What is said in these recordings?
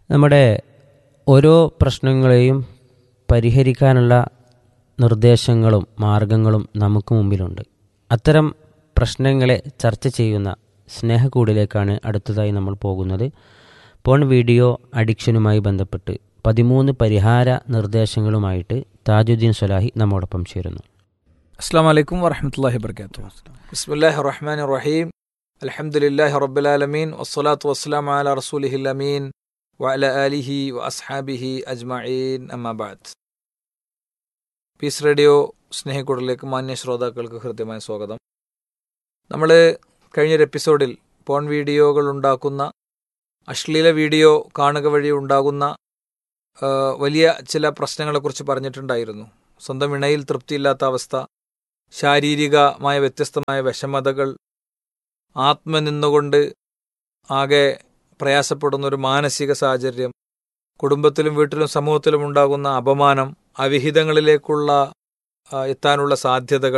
നമ്മുടെ ഓരോ പ്രശ്നങ്ങളെയും പരിഹരിക്കാനുള്ള നിർദ്ദേശങ്ങളും മാർഗങ്ങളും നമുക്ക് മുമ്പിലുണ്ട് അത്തരം പ്രശ്നങ്ങളെ ചർച്ച ചെയ്യുന്ന സ്നേഹക്കൂടിലേക്കാണ് അടുത്തതായി നമ്മൾ പോകുന്നത് പോൺ വീഡിയോ അഡിക്ഷനുമായി ബന്ധപ്പെട്ട് പതിമൂന്ന് പരിഹാര നിർദ്ദേശങ്ങളുമായിട്ട് താജുദ്ദീൻ സ്വലാഹി നമ്മോടൊപ്പം ചേരുന്നു അസ്സാം വലൈക്കും വറഹമത്തല്ലാഹി വർക്കാത്തു ബിസ്മില്ലാഹി റഹ്മാൻ റഹീം അലഹമുല്ലാഹി റബ്ബുലാലമീൻ വസ്സലാത്തു വസ്സലാം അല റസൂലിഹിൽ അമീൻ വഅല ആലിഹി വ അസ്ഹാബിഹി അജ്മഈൻ അമ്മാബാദ് പീസ് റേഡിയോ സ്നേഹിക്കൂടലേക്ക് മാന്യ ശ്രോതാക്കൾക്ക് ഹൃദ്യമായ സ്വാഗതം നമ്മൾ കഴിഞ്ഞൊരു എപ്പിസോഡിൽ പോൺ വീഡിയോകൾ ഉണ്ടാക്കുന്ന അശ്ലീല വീഡിയോ കാണുക വഴി ഉണ്ടാകുന്ന ആ, വലിയ ചില പ്രശ്നങ്ങളെക്കുറിച്ച് പറഞ്ഞിട്ടുണ്ടായിരുന്നു സ്വന്തം ഇണയിൽ തൃപ്തിയില്ലാത്ത അവസ്ഥ ശാരീരികമായ വ്യത്യസ്തമായ വിഷമതകൾ ആത്മനിന്നുകൊണ്ട് ആകെ പ്രയാസപ്പെടുന്ന ഒരു മാനസിക സാഹചര്യം കുടുംബത്തിലും വീട്ടിലും സമൂഹത്തിലും ഉണ്ടാകുന്ന അപമാനം അവിഹിതങ്ങളിലേക്കുള്ള ആ, എത്താനുള്ള സാധ്യതകൾ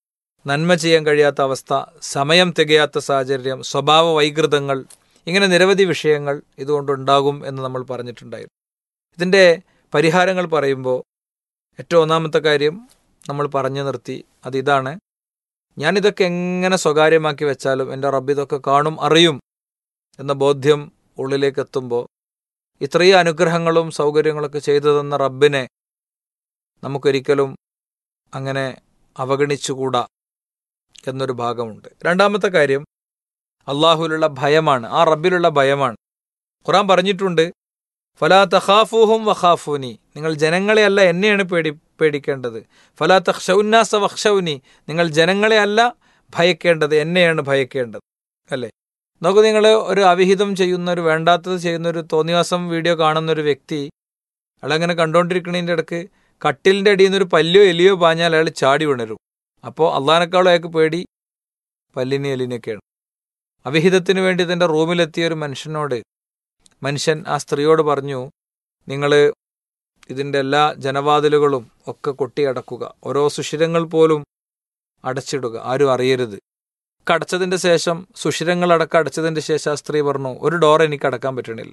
നന്മ ചെയ്യാൻ കഴിയാത്ത അവസ്ഥ സമയം തികയാത്ത സാഹചര്യം സ്വഭാവ വൈകൃതങ്ങൾ ഇങ്ങനെ നിരവധി വിഷയങ്ങൾ ഇതുകൊണ്ടുണ്ടാകും എന്ന് നമ്മൾ പറഞ്ഞിട്ടുണ്ടായിരുന്നു ഇതിൻ്റെ പരിഹാരങ്ങൾ പറയുമ്പോൾ ഏറ്റവും ഒന്നാമത്തെ കാര്യം നമ്മൾ പറഞ്ഞു നിർത്തി അത് ഇതാണ് ഞാനിതൊക്കെ എങ്ങനെ സ്വകാര്യമാക്കി വെച്ചാലും എൻ്റെ റബ്ബ് ഇതൊക്കെ കാണും അറിയും എന്ന ബോധ്യം ഉള്ളിലേക്ക് എത്തുമ്പോൾ ഇത്രയും അനുഗ്രഹങ്ങളും സൗകര്യങ്ങളൊക്കെ ചെയ്തു തന്ന റബ്ബിനെ നമുക്കൊരിക്കലും അങ്ങനെ അവഗണിച്ചുകൂടാ എന്നൊരു ഭാഗമുണ്ട് രണ്ടാമത്തെ കാര്യം അള്ളാഹുവിലുള്ള ഭയമാണ് ആ റബ്ബിലുള്ള ഭയമാണ് ഖുറാൻ പറഞ്ഞിട്ടുണ്ട് ഫലാ തഖാഫൂഹും വഖാഫൂനി നിങ്ങൾ ജനങ്ങളെ അല്ല എന്നെയാണ് പേടി പേടിക്കേണ്ടത് ഫലാ തഖ്ഷൗന്നാസ വഖ്ഷൗനി നിങ്ങൾ ജനങ്ങളെ അല്ല ഭയക്കേണ്ടത് എന്നെയാണ് ഭയക്കേണ്ടത് അല്ലേ നോക്കൂ നിങ്ങൾ ഒരു അവിഹിതം ചെയ്യുന്ന ഒരു വേണ്ടാത്തത് ചെയ്യുന്ന ഒരു തോന്നിവാസം വീഡിയോ കാണുന്ന ഒരു വ്യക്തി അയാളങ്ങനെ കണ്ടുകൊണ്ടിരിക്കുന്നതിൻ്റെ ഇടയ്ക്ക് കട്ടിലിൻ്റെ അടിയിൽ നിന്ന് ഒരു പല്ലിയോ എലിയോ പാഞ്ഞാൽ അയാൾ ചാടി ഉണരും അപ്പോൾ അള്ളഹാനേക്കാളും അയാൾക്ക് പേടി പല്ലിനെ എലിനെയൊക്കെയാണ് അവിഹിതത്തിന് വേണ്ടി തൻ്റെ റൂമിലെത്തിയ ഒരു മനുഷ്യനോട് മനുഷ്യൻ ആ സ്ത്രീയോട് പറഞ്ഞു നിങ്ങൾ ഇതിൻ്റെ എല്ലാ ജനവാതിലുകളും ഒക്കെ കൊട്ടിയടക്കുക ഓരോ സുഷിരങ്ങൾ പോലും അടച്ചിടുക ആരും അറിയരുത് ഒക്കെ അടച്ചതിൻ്റെ ശേഷം സുഷിരങ്ങളടക്കം അടച്ചതിൻ്റെ ശേഷം ആ സ്ത്രീ പറഞ്ഞു ഒരു ഡോർ എനിക്ക് അടക്കാൻ പറ്റണില്ല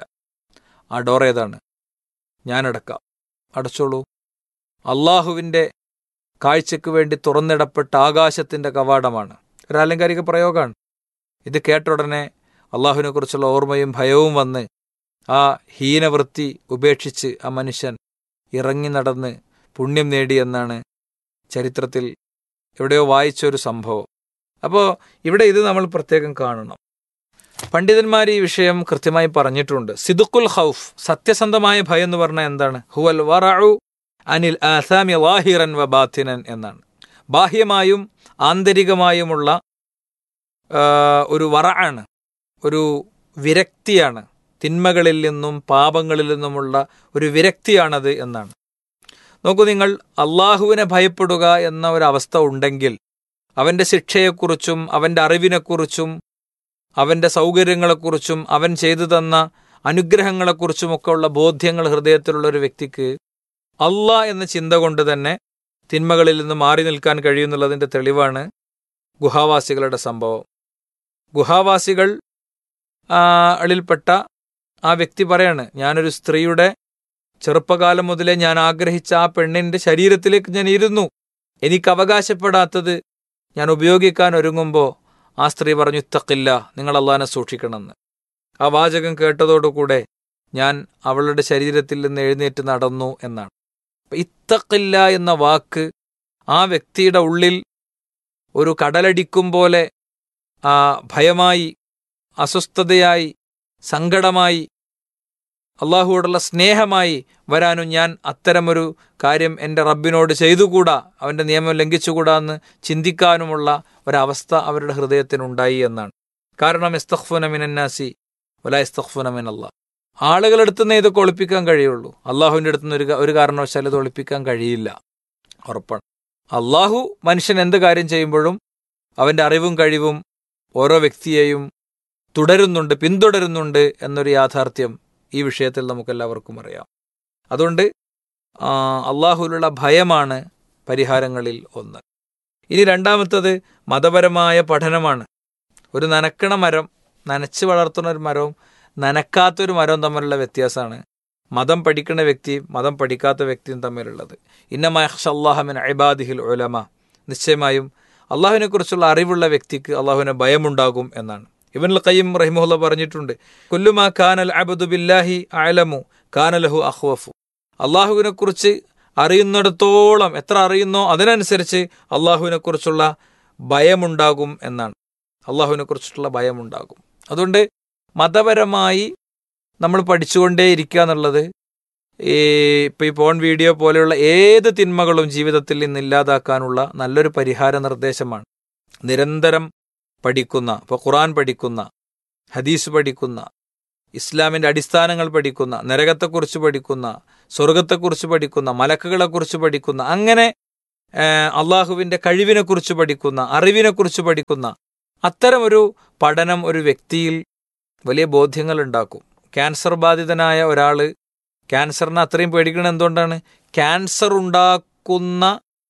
ആ ഡോർ ഏതാണ് ഞാൻ അടക്കാം അടച്ചോളൂ അള്ളാഹുവിൻ്റെ കാഴ്ചയ്ക്ക് വേണ്ടി തുറന്നിടപ്പെട്ട ആകാശത്തിൻ്റെ കവാടമാണ് ഒരു ആലങ്കാരിക പ്രയോഗമാണ് ഇത് കേട്ട ഉടനെ അള്ളാഹുവിനെ കുറിച്ചുള്ള ഓർമ്മയും ഭയവും വന്ന് ആ ഹീനവൃത്തി ഉപേക്ഷിച്ച് ആ മനുഷ്യൻ ഇറങ്ങി നടന്ന് പുണ്യം നേടി എന്നാണ് ചരിത്രത്തിൽ എവിടെയോ വായിച്ച ഒരു സംഭവം അപ്പോൾ ഇവിടെ ഇത് നമ്മൾ പ്രത്യേകം കാണണം പണ്ഡിതന്മാർ ഈ വിഷയം കൃത്യമായി പറഞ്ഞിട്ടുണ്ട് സിദുക്കുൽ ഹൗഫ് സത്യസന്ധമായ ഭയം എന്ന് പറഞ്ഞാൽ എന്താണ് ഹുവൽ വറഉ അനിൽ ആസാമി വാഹിറൻ വ ബാത്തിനൻ എന്നാണ് ബാഹ്യമായും ആന്തരികമായുമുള്ള ആ, ഒരു വറയാണ് ഒരു വിരക്തിയാണ് തിന്മകളിൽ നിന്നും പാപങ്ങളിൽ നിന്നുമുള്ള ഒരു വിരക്തിയാണത് എന്നാണ് നോക്കൂ നിങ്ങൾ അള്ളാഹുവിനെ ഭയപ്പെടുക എന്ന ഒരു അവസ്ഥ ഉണ്ടെങ്കിൽ അവൻ്റെ ശിക്ഷയെക്കുറിച്ചും അവൻ്റെ അറിവിനെക്കുറിച്ചും അവൻ്റെ സൗകര്യങ്ങളെക്കുറിച്ചും അവൻ ചെയ്തു തന്ന അനുഗ്രഹങ്ങളെക്കുറിച്ചുമൊക്കെ ഉള്ള ബോധ്യങ്ങൾ ഹൃദയത്തിലുള്ള ഒരു വ്യക്തിക്ക് അള്ളാ എന്ന ചിന്ത കൊണ്ട് തന്നെ തിന്മകളിൽ നിന്ന് മാറി നിൽക്കാൻ കഴിയുന്നുള്ളതിൻ്റെ തെളിവാണ് ഗുഹാവാസികളുടെ സംഭവം ഗുഹാവാസികൾ ആ, ളിൽപ്പെട്ട ആ വ്യക്തി പറയാണ് ഞാനൊരു സ്ത്രീയുടെ ചെറുപ്പകാലം മുതലേ ഞാൻ ആഗ്രഹിച്ച ആ പെണ്ണിന്റെ ശരീരത്തിലേക്ക് ഞാൻ ഇരുന്നു എനിക്ക് അവകാശപ്പെടാത്തത് ഞാൻ ഉപയോഗിക്കാൻ ഒരുങ്ങുമ്പോൾ ആ സ്ത്രീ പറഞ്ഞു ഇത്തക്കില്ല നിങ്ങൾ അള്ളാനെ സൂക്ഷിക്കണമെന്ന് ആ വാചകം കേട്ടതോടുകൂടെ ഞാൻ അവളുടെ ശരീരത്തിൽ നിന്ന് എഴുന്നേറ്റ് നടന്നു എന്നാണ് അപ്പൊ ഇത്തക്കില്ല എന്ന വാക്ക് ആ വ്യക്തിയുടെ ഉള്ളിൽ ഒരു കടലടിക്കും പോലെ ആ ഭയമായി അസ്വസ്ഥതയായി സങ്കടമായി അള്ളാഹുവോടുള്ള സ്നേഹമായി വരാനും ഞാൻ അത്തരമൊരു കാര്യം എൻ്റെ റബ്ബിനോട് ചെയ്തുകൂടാ അവൻ്റെ നിയമം ലംഘിച്ചുകൂടാ എന്ന് ചിന്തിക്കാനുമുള്ള ഒരവസ്ഥ അവരുടെ ഹൃദയത്തിനുണ്ടായി എന്നാണ് കാരണം ഇസ്തഖ്ഫുന മിനന്നാസി വല ഇസ്തഖ്ഫുന മിൻ അള്ളാഹ് ആളുകളെടുത്തു നിന്ന് ഇതൊക്കെ ഒളിപ്പിക്കാൻ കഴിയുള്ളൂ അള്ളാഹുവിൻ്റെ അടുത്ത് നിന്ന് ഒരു ക- ഒരു കാരണവശാലും ഇത് ഒളിപ്പിക്കാൻ കഴിയില്ല ഉറപ്പാണ് അള്ളാഹു മനുഷ്യൻ എന്ത് കാര്യം ചെയ്യുമ്പോഴും അവൻ്റെ അറിവും കഴിവും ഓരോ വ്യക്തിയെയും തുടരുന്നുണ്ട് പിന്തുടരുന്നുണ്ട് എന്നൊരു യാഥാർത്ഥ്യം ഈ വിഷയത്തിൽ നമുക്കെല്ലാവർക്കും അറിയാം അതുകൊണ്ട് ആ, അള്ളാഹുവിലുള്ള ഭയമാണ് പരിഹാരങ്ങളിൽ ഒന്ന് ഇനി രണ്ടാമത്തത് മതപരമായ പഠനമാണ് ഒരു നനക്കണ മരം നനച്ച് വളർത്തുന്ന ഒരു മരവും നനക്കാത്തൊരു മരവും തമ്മിലുള്ള വ്യത്യാസമാണ് മതം പഠിക്കുന്ന വ്യക്തിയും മതം പഠിക്കാത്ത വ്യക്തിയും തമ്മിലുള്ളത് ഇന്നമാഹ്ഷല്ലാഹമിൻ അബാദിഹിൽ ഉലമ നിശ്ചയമായും അള്ളാഹുവിനെ കുറിച്ചുള്ള അറിവുള്ള വ്യക്തിക്ക് അള്ളാഹുവിനെ ഭയമുണ്ടാകും എന്നാണ് ഇവൻ ഖയ്യം റഹിമുല്ല പറഞ്ഞിട്ടുണ്ട് കുല്ലുമാ ഖാനൽ അബദു ബില്ലാഹി അലമു ഖാനലഹു അഹ്വഫു അള്ളാഹുവിനെ കുറിച്ച് അറിയുന്നിടത്തോളം എത്ര അറിയുന്നോ അതിനനുസരിച്ച് അള്ളാഹുവിനെ കുറിച്ചുള്ള ഭയമുണ്ടാകും എന്നാണ് അള്ളാഹുവിനെ കുറിച്ചിട്ടുള്ള ഭയമുണ്ടാകും അതുകൊണ്ട് മതപരമായി നമ്മൾ പഠിച്ചുകൊണ്ടേ ഇരിക്കുക എന്നുള്ളത് ഈ ഇപ്പോൾ ഈ പോൺ വീഡിയോ പോലെയുള്ള ഏത് തിന്മകളും ജീവിതത്തിൽ നിന്ന് ഇല്ലാതാക്കാനുള്ള നല്ലൊരു പരിഹാര നിർദ്ദേശമാണ് നിരന്തരം പഠിക്കുന്ന ഇപ്പോൾ ഖുറാൻ പഠിക്കുന്ന ഹദീസ് പഠിക്കുന്ന ഇസ്ലാമിൻ്റെ അടിസ്ഥാനങ്ങൾ പഠിക്കുന്ന നരകത്തെക്കുറിച്ച് പഠിക്കുന്ന സ്വർഗത്തെക്കുറിച്ച് പഠിക്കുന്ന മലക്കുകളെക്കുറിച്ച് പഠിക്കുന്ന അങ്ങനെ അള്ളാഹുവിൻ്റെ കഴിവിനെക്കുറിച്ച് പഠിക്കുന്ന അറിവിനെക്കുറിച്ച് പഠിക്കുന്ന അത്തരം ഒരു പഠനം ഒരു വ്യക്തിയിൽ വലിയ ബോധ്യങ്ങൾ ഉണ്ടാക്കും ക്യാൻസർ ബാധിതനായ ഒരാൾ ക്യാൻസറിനെ അത്രയും പേടിക്കുന്നത് എന്തുകൊണ്ടാണ് ക്യാൻസർ ഉണ്ടാക്കുന്ന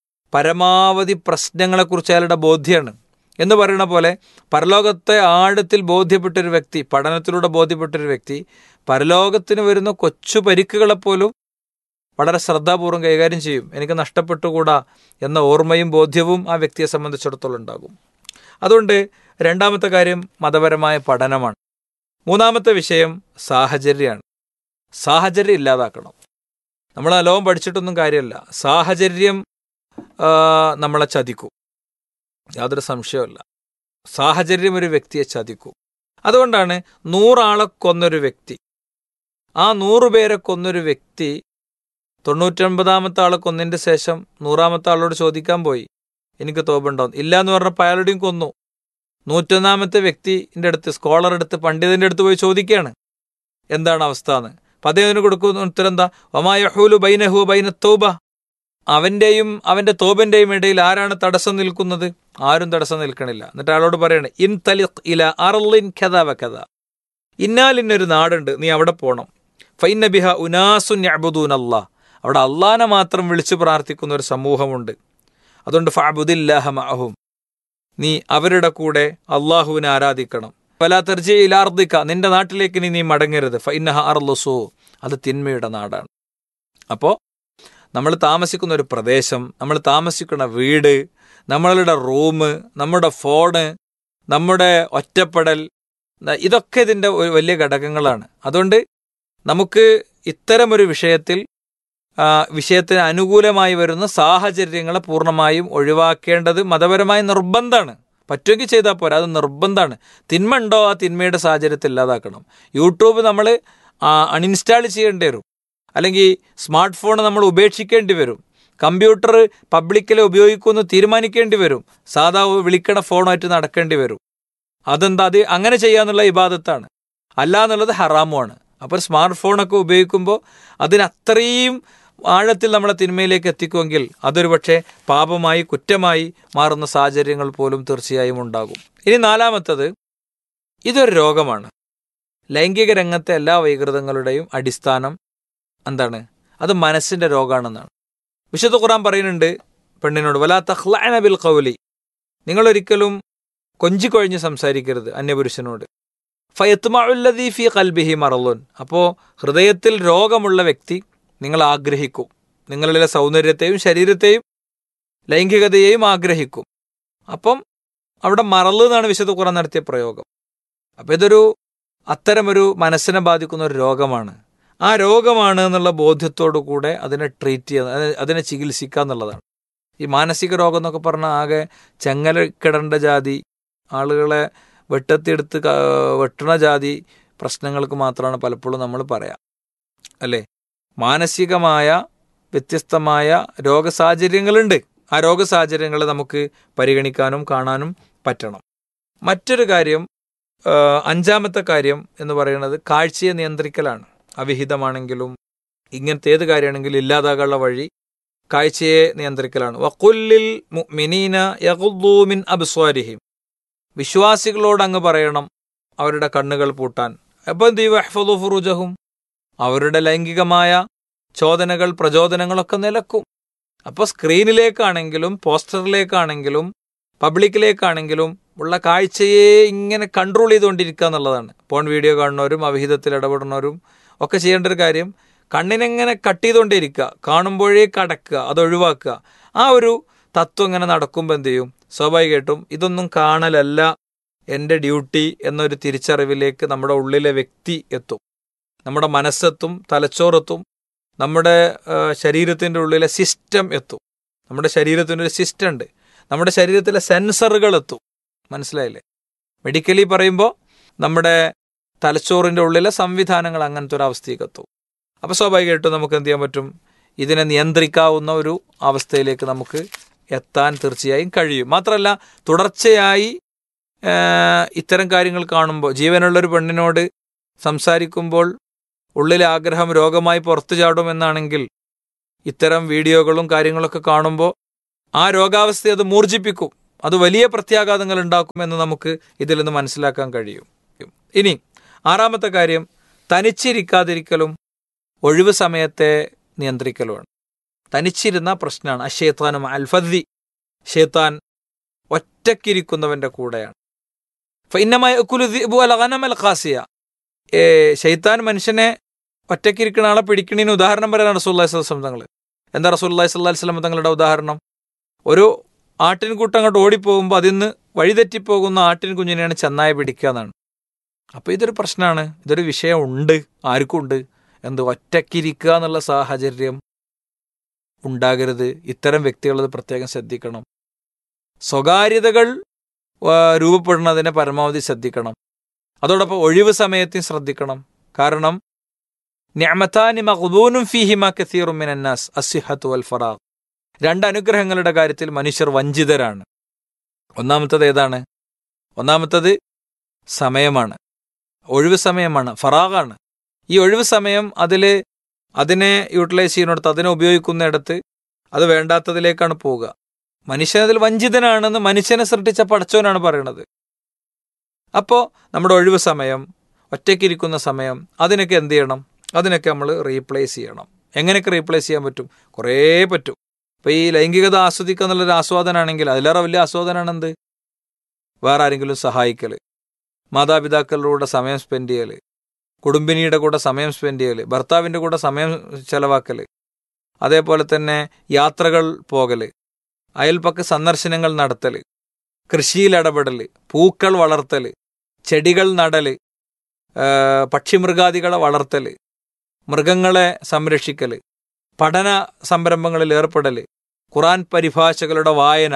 പരമാവധി പ്രശ്നങ്ങളെക്കുറിച്ച് അയാളുടെ ബോധ്യമാണ് എന്ന് പറയുന്ന പോലെ പരലോകത്തെ ആഴത്തിൽ ബോധ്യപ്പെട്ടൊരു വ്യക്തി പഠനത്തിലൂടെ ബോധ്യപ്പെട്ടൊരു വ്യക്തി പരലോകത്തിന് വരുന്ന കൊച്ചു പരിക്കുകളെപ്പോലും വളരെ ശ്രദ്ധാപൂർവ്വം കൈകാര്യം ചെയ്യും എനിക്ക് നഷ്ടപ്പെട്ടുകൂടാ എന്ന ഓർമ്മയും ബോധ്യവും ആ വ്യക്തിയെ സംബന്ധിച്ചിടത്തോളം ഉണ്ടാകും അതുകൊണ്ട് രണ്ടാമത്തെ കാര്യം മതപരമായ പഠനമാണ് മൂന്നാമത്തെ വിഷയം സാഹചര്യമാണ് സാഹചര്യം ഇല്ലാതാക്കണം നമ്മൾ നല്ലോണം പഠിച്ചിട്ടൊന്നും കാര്യമല്ല സാഹചര്യം നമ്മളെ ചതിക്കും യാതൊരു സംശയമല്ല സാഹചര്യം ഒരു വ്യക്തിയെ ചതിക്കും അതുകൊണ്ടാണ് നൂറാളെ കൊന്നൊരു വ്യക്തി ആ നൂറുപേരെ കൊന്നൊരു വ്യക്തി തൊണ്ണൂറ്റൊൻപതാമത്തെ ആളെ കൊന്നതിൻ്റെ ശേഷം നൂറാമത്തെ ആളോട് ചോദിക്കാൻ പോയി എനിക്ക് തോപുണ്ടാവും ഇല്ല എന്ന് പറഞ്ഞപ്പോൾ അയാളുടെയും കൊന്നു നൂറ്റൊന്നാമത്തെ വ്യക്തിൻ്റെ അടുത്ത് സ്കോളർ അടുത്ത് പണ്ഡിതന്റെ അടുത്ത് പോയി ചോദിക്കുകയാണ് എന്താണ് അവസ്ഥ എന്ന് അപ്പം അദ്ദേഹത്തിന് കൊടുക്കുന്ന ഉത്തരം എന്താ ഒമായഹൂലു ബൈനഹു ബൈന തോബ അവന്റെയും അവന്റെ തോബന്റെയും ഇടയിൽ ആരാണ് തടസ്സം നിൽക്കുന്നത് ആരും തടസ്സം നിൽക്കണില്ല എന്നിട്ട് അയാളോട് പറയണേ ഇൻ തലിഖ് ഇല അർലിൻ കഥ വക്കഥ ഇന്നാലിന്നൊരു നാടുണ്ട് നീ അവിടെ പോണം ഫൈന ബിഹ ഉനാസുൻ അബുദൂൻ അല്ലാ അവിടെ അള്ളാനെ മാത്രം വിളിച്ചു പ്രാർത്ഥിക്കുന്ന ഒരു സമൂഹമുണ്ട് അതുകൊണ്ട് ഫാബുദില്ലാഹ മഅഹും നീ അവരുടെ കൂടെ അള്ളാഹുവിനെ ആരാധിക്കണം വലാ തെർജയിലാർദിക്ക നിന്റെ നാട്ടിലേക്ക് നീ നീ മടങ്ങരുത് ഫൈനഹ അർലുസു അത് തിന്മയുടെ നാടാണ് അപ്പോൾ നമ്മൾ താമസിക്കുന്ന ഒരു പ്രദേശം നമ്മൾ താമസിക്കുന്ന വീട് നമ്മളുടെ റൂം നമ്മുടെ ഫോണ് നമ്മുടെ ഒറ്റപ്പെടൽ ഇതൊക്കെ ഇതിൻ്റെ ഒരു വലിയ ഘടകങ്ങളാണ് അതുകൊണ്ട് നമുക്ക് ഇത്തരമൊരു വിഷയത്തിൽ വിഷയത്തിന് അനുകൂലമായി വരുന്ന സാഹചര്യങ്ങളെ പൂർണ്ണമായും ഒഴിവാക്കേണ്ടത് മതപരമായ നിർബന്ധമാണ് പറ്റുമെങ്കിൽ ചെയ്താൽ പോരാ അത് നിർബന്ധമാണ് തിന്മ ഉണ്ടോ ആ തിന്മയുടെ സാഹചര്യത്തിൽ ഇല്ലാതാക്കണം യൂട്യൂബ് നമ്മൾ അൺഇൻസ്റ്റാൾ ചെയ്യേണ്ടി വരും അല്ലെങ്കിൽ സ്മാർട്ട് ഫോൺ നമ്മൾ ഉപേക്ഷിക്കേണ്ടി വരും കമ്പ്യൂട്ടർ പബ്ലിക്കിൽ ഉപയോഗിക്കുമെന്ന് തീരുമാനിക്കേണ്ടി വരും സാധാ വിളിക്കണ ഫോണായിട്ട് നടക്കേണ്ടി വരും അതെന്താ അത് അങ്ങനെ ചെയ്യാന്നുള്ള ഇബാദത്താണ് അല്ല എന്നുള്ളത് ഹറാമുമാണ് അപ്പോൾ സ്മാർട്ട് ഫോണൊക്കെ ഉപയോഗിക്കുമ്പോൾ അതിനത്രയും ആഴത്തിൽ നമ്മളെ തിന്മയിലേക്ക് എത്തിക്കുമെങ്കിൽ അതൊരു പക്ഷേ പാപമായി കുറ്റമായി മാറുന്ന സാഹചര്യങ്ങൾ പോലും തീർച്ചയായും ഉണ്ടാകും ഇനി നാലാമത്തത് ഇതൊരു രോഗമാണ് ലൈംഗിക രംഗത്തെ എല്ലാ വൈകൃതങ്ങളുടെയും അടിസ്ഥാനം എന്താണ് അത് മനസ്സിന്റെ രോഗമാണെന്നാണ് വിശുദ്ധ ഖുറാൻ പറയുന്നുണ്ട് പെണ്ണിനോട് വലാ തഹ്ലാന ബിൽ കൗലി നിങ്ങൾ ഒരിക്കലും കൊഞ്ചിക്കൊഴിഞ്ഞ് സംസാരിക്കരുത് അന്യപുരുഷനോട് ഫയത്മാഉല്ലദീ ഫി കൽബിഹി മറലുൻ അപ്പോൾ ഹൃദയത്തിൽ രോഗമുള്ള വ്യക്തി നിങ്ങൾ ആഗ്രഹിക്കും നിങ്ങളിലെ സൗന്ദര്യത്തെയും ശരീരത്തെയും ലൈംഗികതയെയും ആഗ്രഹിക്കും അപ്പം അവിടെ മറല് എന്നാണ് വിശുദ്ധ ഖുറാൻ നടത്തിയ പ്രയോഗം അപ്പം ഇതൊരു അത്തരമൊരു മനസ്സിനെ ബാധിക്കുന്ന ഒരു രോഗമാണ് ആ രോഗമാണ് എന്നുള്ള ബോധ്യത്തോടു കൂടെ അതിനെ ട്രീറ്റ് ചെയ്യുക അതിനെ ചികിത്സിക്കുക എന്നുള്ളതാണ് ഈ മാനസിക രോഗം എന്നൊക്കെ പറഞ്ഞാൽ ആകെ ചെങ്ങലക്കിടേണ്ട ജാതി ആളുകളെ വെട്ടത്തിയെടുത്ത് വെട്ടണ ജാതി പ്രശ്നങ്ങൾക്ക് മാത്രമാണ് പലപ്പോഴും നമ്മൾ പറയാം അല്ലേ മാനസികമായ വ്യത്യസ്തമായ രോഗസാഹചര്യങ്ങളുണ്ട് ആ രോഗസാഹചര്യങ്ങൾ നമുക്ക് പരിഗണിക്കാനും കാണാനും പറ്റണം മറ്റൊരു കാര്യം അഞ്ചാമത്തെ കാര്യം എന്ന് പറയുന്നത് കാഴ്ചയെ നിയന്ത്രിക്കലാണ് അവിഹിതമാണെങ്കിലും ഇങ്ങനത്തെ ഏത് കാര്യമാണെങ്കിലും ഇല്ലാതാകാനുള്ള വഴി കാഴ്ചയെ നിയന്ത്രിക്കലാണ് വക്കുല്ലിൽ മിനീന യഹുദ്ദൂമിൻ അബ്സ്വാരിഹിം വിശ്വാസികളോട് അങ്ങ് പറയണം അവരുടെ കണ്ണുകൾ പൂട്ടാൻ അപ്പം ദീവഹ്ഫദു ഫുറുജഹും അവരുടെ ലൈംഗികമായ ചോദനകൾ പ്രചോദനങ്ങളൊക്കെ നിലക്കും അപ്പോൾ സ്ക്രീനിലേക്കാണെങ്കിലും പോസ്റ്ററിലേക്കാണെങ്കിലും പബ്ലിക്കിലേക്കാണെങ്കിലും ഉള്ള കാഴ്ചയെ ഇങ്ങനെ കൺട്രോൾ ചെയ്തുകൊണ്ടിരിക്കുക എന്നുള്ളതാണ് പോൺ വീഡിയോ കാണുന്നവരും അവിഹിതത്തിൽ ഇടപെടുന്നവരും ഒക്കെ ചെയ്യേണ്ട ഒരു കാര്യം കണ്ണിനെങ്ങനെ കട്ട് ചെയ്തുകൊണ്ടേയിരിക്കുക കാണുമ്പോഴേ കടക്കുക അത് ഒഴിവാക്കുക ആ ഒരു തത്വം ഇങ്ങനെ നടക്കുമ്പോൾ എന്ത് ചെയ്യും സ്വാഭാവികമായിട്ടും ഇതൊന്നും കാണലല്ല എൻ്റെ ഡ്യൂട്ടി എന്നൊരു തിരിച്ചറിവിലേക്ക് നമ്മുടെ ഉള്ളിലെ വ്യക്തി എത്തും നമ്മുടെ മനസ്സെത്തും തലച്ചോറെത്തും നമ്മുടെ ശരീരത്തിൻ്റെ ഉള്ളിലെ സിസ്റ്റം എത്തും നമ്മുടെ ശരീരത്തിൻ്റെ ഒരു സിസ്റ്റം ഉണ്ട് നമ്മുടെ ശരീരത്തിലെ സെൻസറുകൾ എത്തും മനസ്സിലായില്ലേ മെഡിക്കലി പറയുമ്പോൾ നമ്മുടെ തലച്ചോറിൻ്റെ ഉള്ളിലെ സംവിധാനങ്ങൾ അങ്ങനത്തെ ഒരു അവസ്ഥയ്ക്ക് എത്തും അപ്പോൾ സ്വാഭാവികമായിട്ടും നമുക്ക് എന്ത് ചെയ്യാൻ പറ്റും ഇതിനെ നിയന്ത്രിക്കാവുന്ന ഒരു അവസ്ഥയിലേക്ക് നമുക്ക് എത്താൻ തീർച്ചയായും കഴിയും മാത്രമല്ല തുടർച്ചയായി ഇത്തരം കാര്യങ്ങൾ കാണുമ്പോൾ ജീവനുള്ളൊരു പെണ്ണിനോട് സംസാരിക്കുമ്പോൾ ഉള്ളിലെ ആഗ്രഹം രോഗമായി പുറത്തു ചാടുമെന്നാണെങ്കിൽ ഇത്തരം വീഡിയോകളും കാര്യങ്ങളൊക്കെ കാണുമ്പോൾ ആ രോഗാവസ്ഥയെ അത് മൂർജിപ്പിക്കും അത് വലിയ പ്രത്യാഘാതങ്ങൾ ഉണ്ടാക്കുമെന്ന് നമുക്ക് ഇതിൽ നിന്ന് മനസ്സിലാക്കാൻ കഴിയും ഇനി ആറാമത്തെ കാര്യം തനിച്ചിരിക്കാതിരിക്കലും ഒഴിവ് സമയത്തെ നിയന്ത്രിക്കലുമാണ് തനിച്ചിരുന്ന പ്രശ്നമാണ് അഷേത്താനും അൽഫദ്ദി ഷേത്താൻ ഒറ്റക്കിരിക്കുന്നവന്റെ കൂടെയാണ് ഖാസിയ ഏ ഷെയ്ത്താൻ മനുഷ്യനെ ഒറ്റക്കിരിക്കുന്ന ആളെ പിടിക്കണതിന് ഉദാഹരണം പറയാനാണ് റസൂല്ലാഹി സ്വലം തങ്ങൾ എന്താ റസൂല്ലാഹി സ്വല്ലാഹി സ്വലം തങ്ങളുടെ ഉദാഹരണം ഒരു ആട്ടിൻകൂട്ടം അങ്ങോട്ട് ഓടിപ്പോകുമ്പോൾ അതിൽ നിന്ന് വഴിതെറ്റിപ്പോകുന്ന ആട്ടിൻ കുഞ്ഞിനെയാണ് ചെന്നായ പിടിക്കുക എന്നാണ് അപ്പോൾ ഇതൊരു പ്രശ്നമാണ് ഇതൊരു വിഷയം ഉണ്ട് ആർക്കും ഉണ്ട് എന്ത് ഒറ്റക്കിരിക്കുക എന്നുള്ള സാഹചര്യം ഉണ്ടാകരുത് ഇത്തരം വ്യക്തികളത് പ്രത്യേകം ശ്രദ്ധിക്കണം സ്വകാര്യതകൾ രൂപപ്പെടുന്നതിനെ പരമാവധി ശ്രദ്ധിക്കണം അതോടൊപ്പം ഒഴിവ് സമയത്തും ശ്രദ്ധിക്കണം കാരണം ഞാമത്താനി മഖ്ബൂനും ഫീഹിമ കസീറും മിനന്നാസ് അസിഹത്ത് വൽ ഫറാഖ് രണ്ട് അനുഗ്രഹങ്ങളുടെ കാര്യത്തിൽ മനുഷ്യർ വഞ്ചിതരാണ് ഒന്നാമത്തത് ഏതാണ് ഒന്നാമത്തത് സമയമാണ് ഒഴിവ് സമയമാണ് ഫറാഖാണ് ഈ ഒഴിവ് സമയം അതിൽ അതിനെ യൂട്ടിലൈസ് ചെയ്യുന്നിടത്ത് അതിനെ ഉപയോഗിക്കുന്നിടത്ത് അത് വേണ്ടാത്തതിലേക്കാണ് പോവുക മനുഷ്യൻ അതിൽ വഞ്ചിതനാണെന്ന് മനുഷ്യനെ സൃഷ്ടിച്ച പടച്ചോനാണ് പറയണത് അപ്പോൾ നമ്മുടെ ഒഴിവ് സമയം ഒറ്റയ്ക്കിരിക്കുന്ന സമയം അതിനൊക്കെ എന്ത് ചെയ്യണം അതിനൊക്കെ നമ്മൾ റീപ്ലേസ് ചെയ്യണം എങ്ങനെയൊക്കെ റീപ്ലേസ് ചെയ്യാൻ പറ്റും കുറേ പറ്റും ഇപ്പോൾ ഈ ലൈംഗികത ആസ്വദിക്കുക എന്നുള്ളൊരു ആസ്വാദനാണെങ്കിൽ അതിലേറെ വലിയ ആസ്വാദനമാണ് എന്ത് വേറെ ആരെങ്കിലും സഹായിക്കൽ മാതാപിതാക്കളുടെ കൂടെ സമയം സ്പെൻഡ് ചെയ്യൽ കുടുംബിനിയുടെ കൂടെ സമയം സ്പെൻഡ് ചെയ്യൽ ഭർത്താവിൻ്റെ കൂടെ സമയം ചെലവാക്കൽ അതേപോലെ തന്നെ യാത്രകൾ പോകൽ അയൽപ്പക്ക സന്ദർശനങ്ങൾ നടത്തൽ കൃഷിയിൽ ഇടപെടൽ പൂക്കൾ വളർത്തൽ ചെടികൾ നടൽ പക്ഷിമൃഗാദികളെ വളർത്തൽ മൃഗങ്ങളെ സംരക്ഷിക്കൽ പഠന സംരംഭങ്ങളിൽ ഏർപ്പെടൽ ഖുറാൻ പരിഭാഷകളുടെ വായന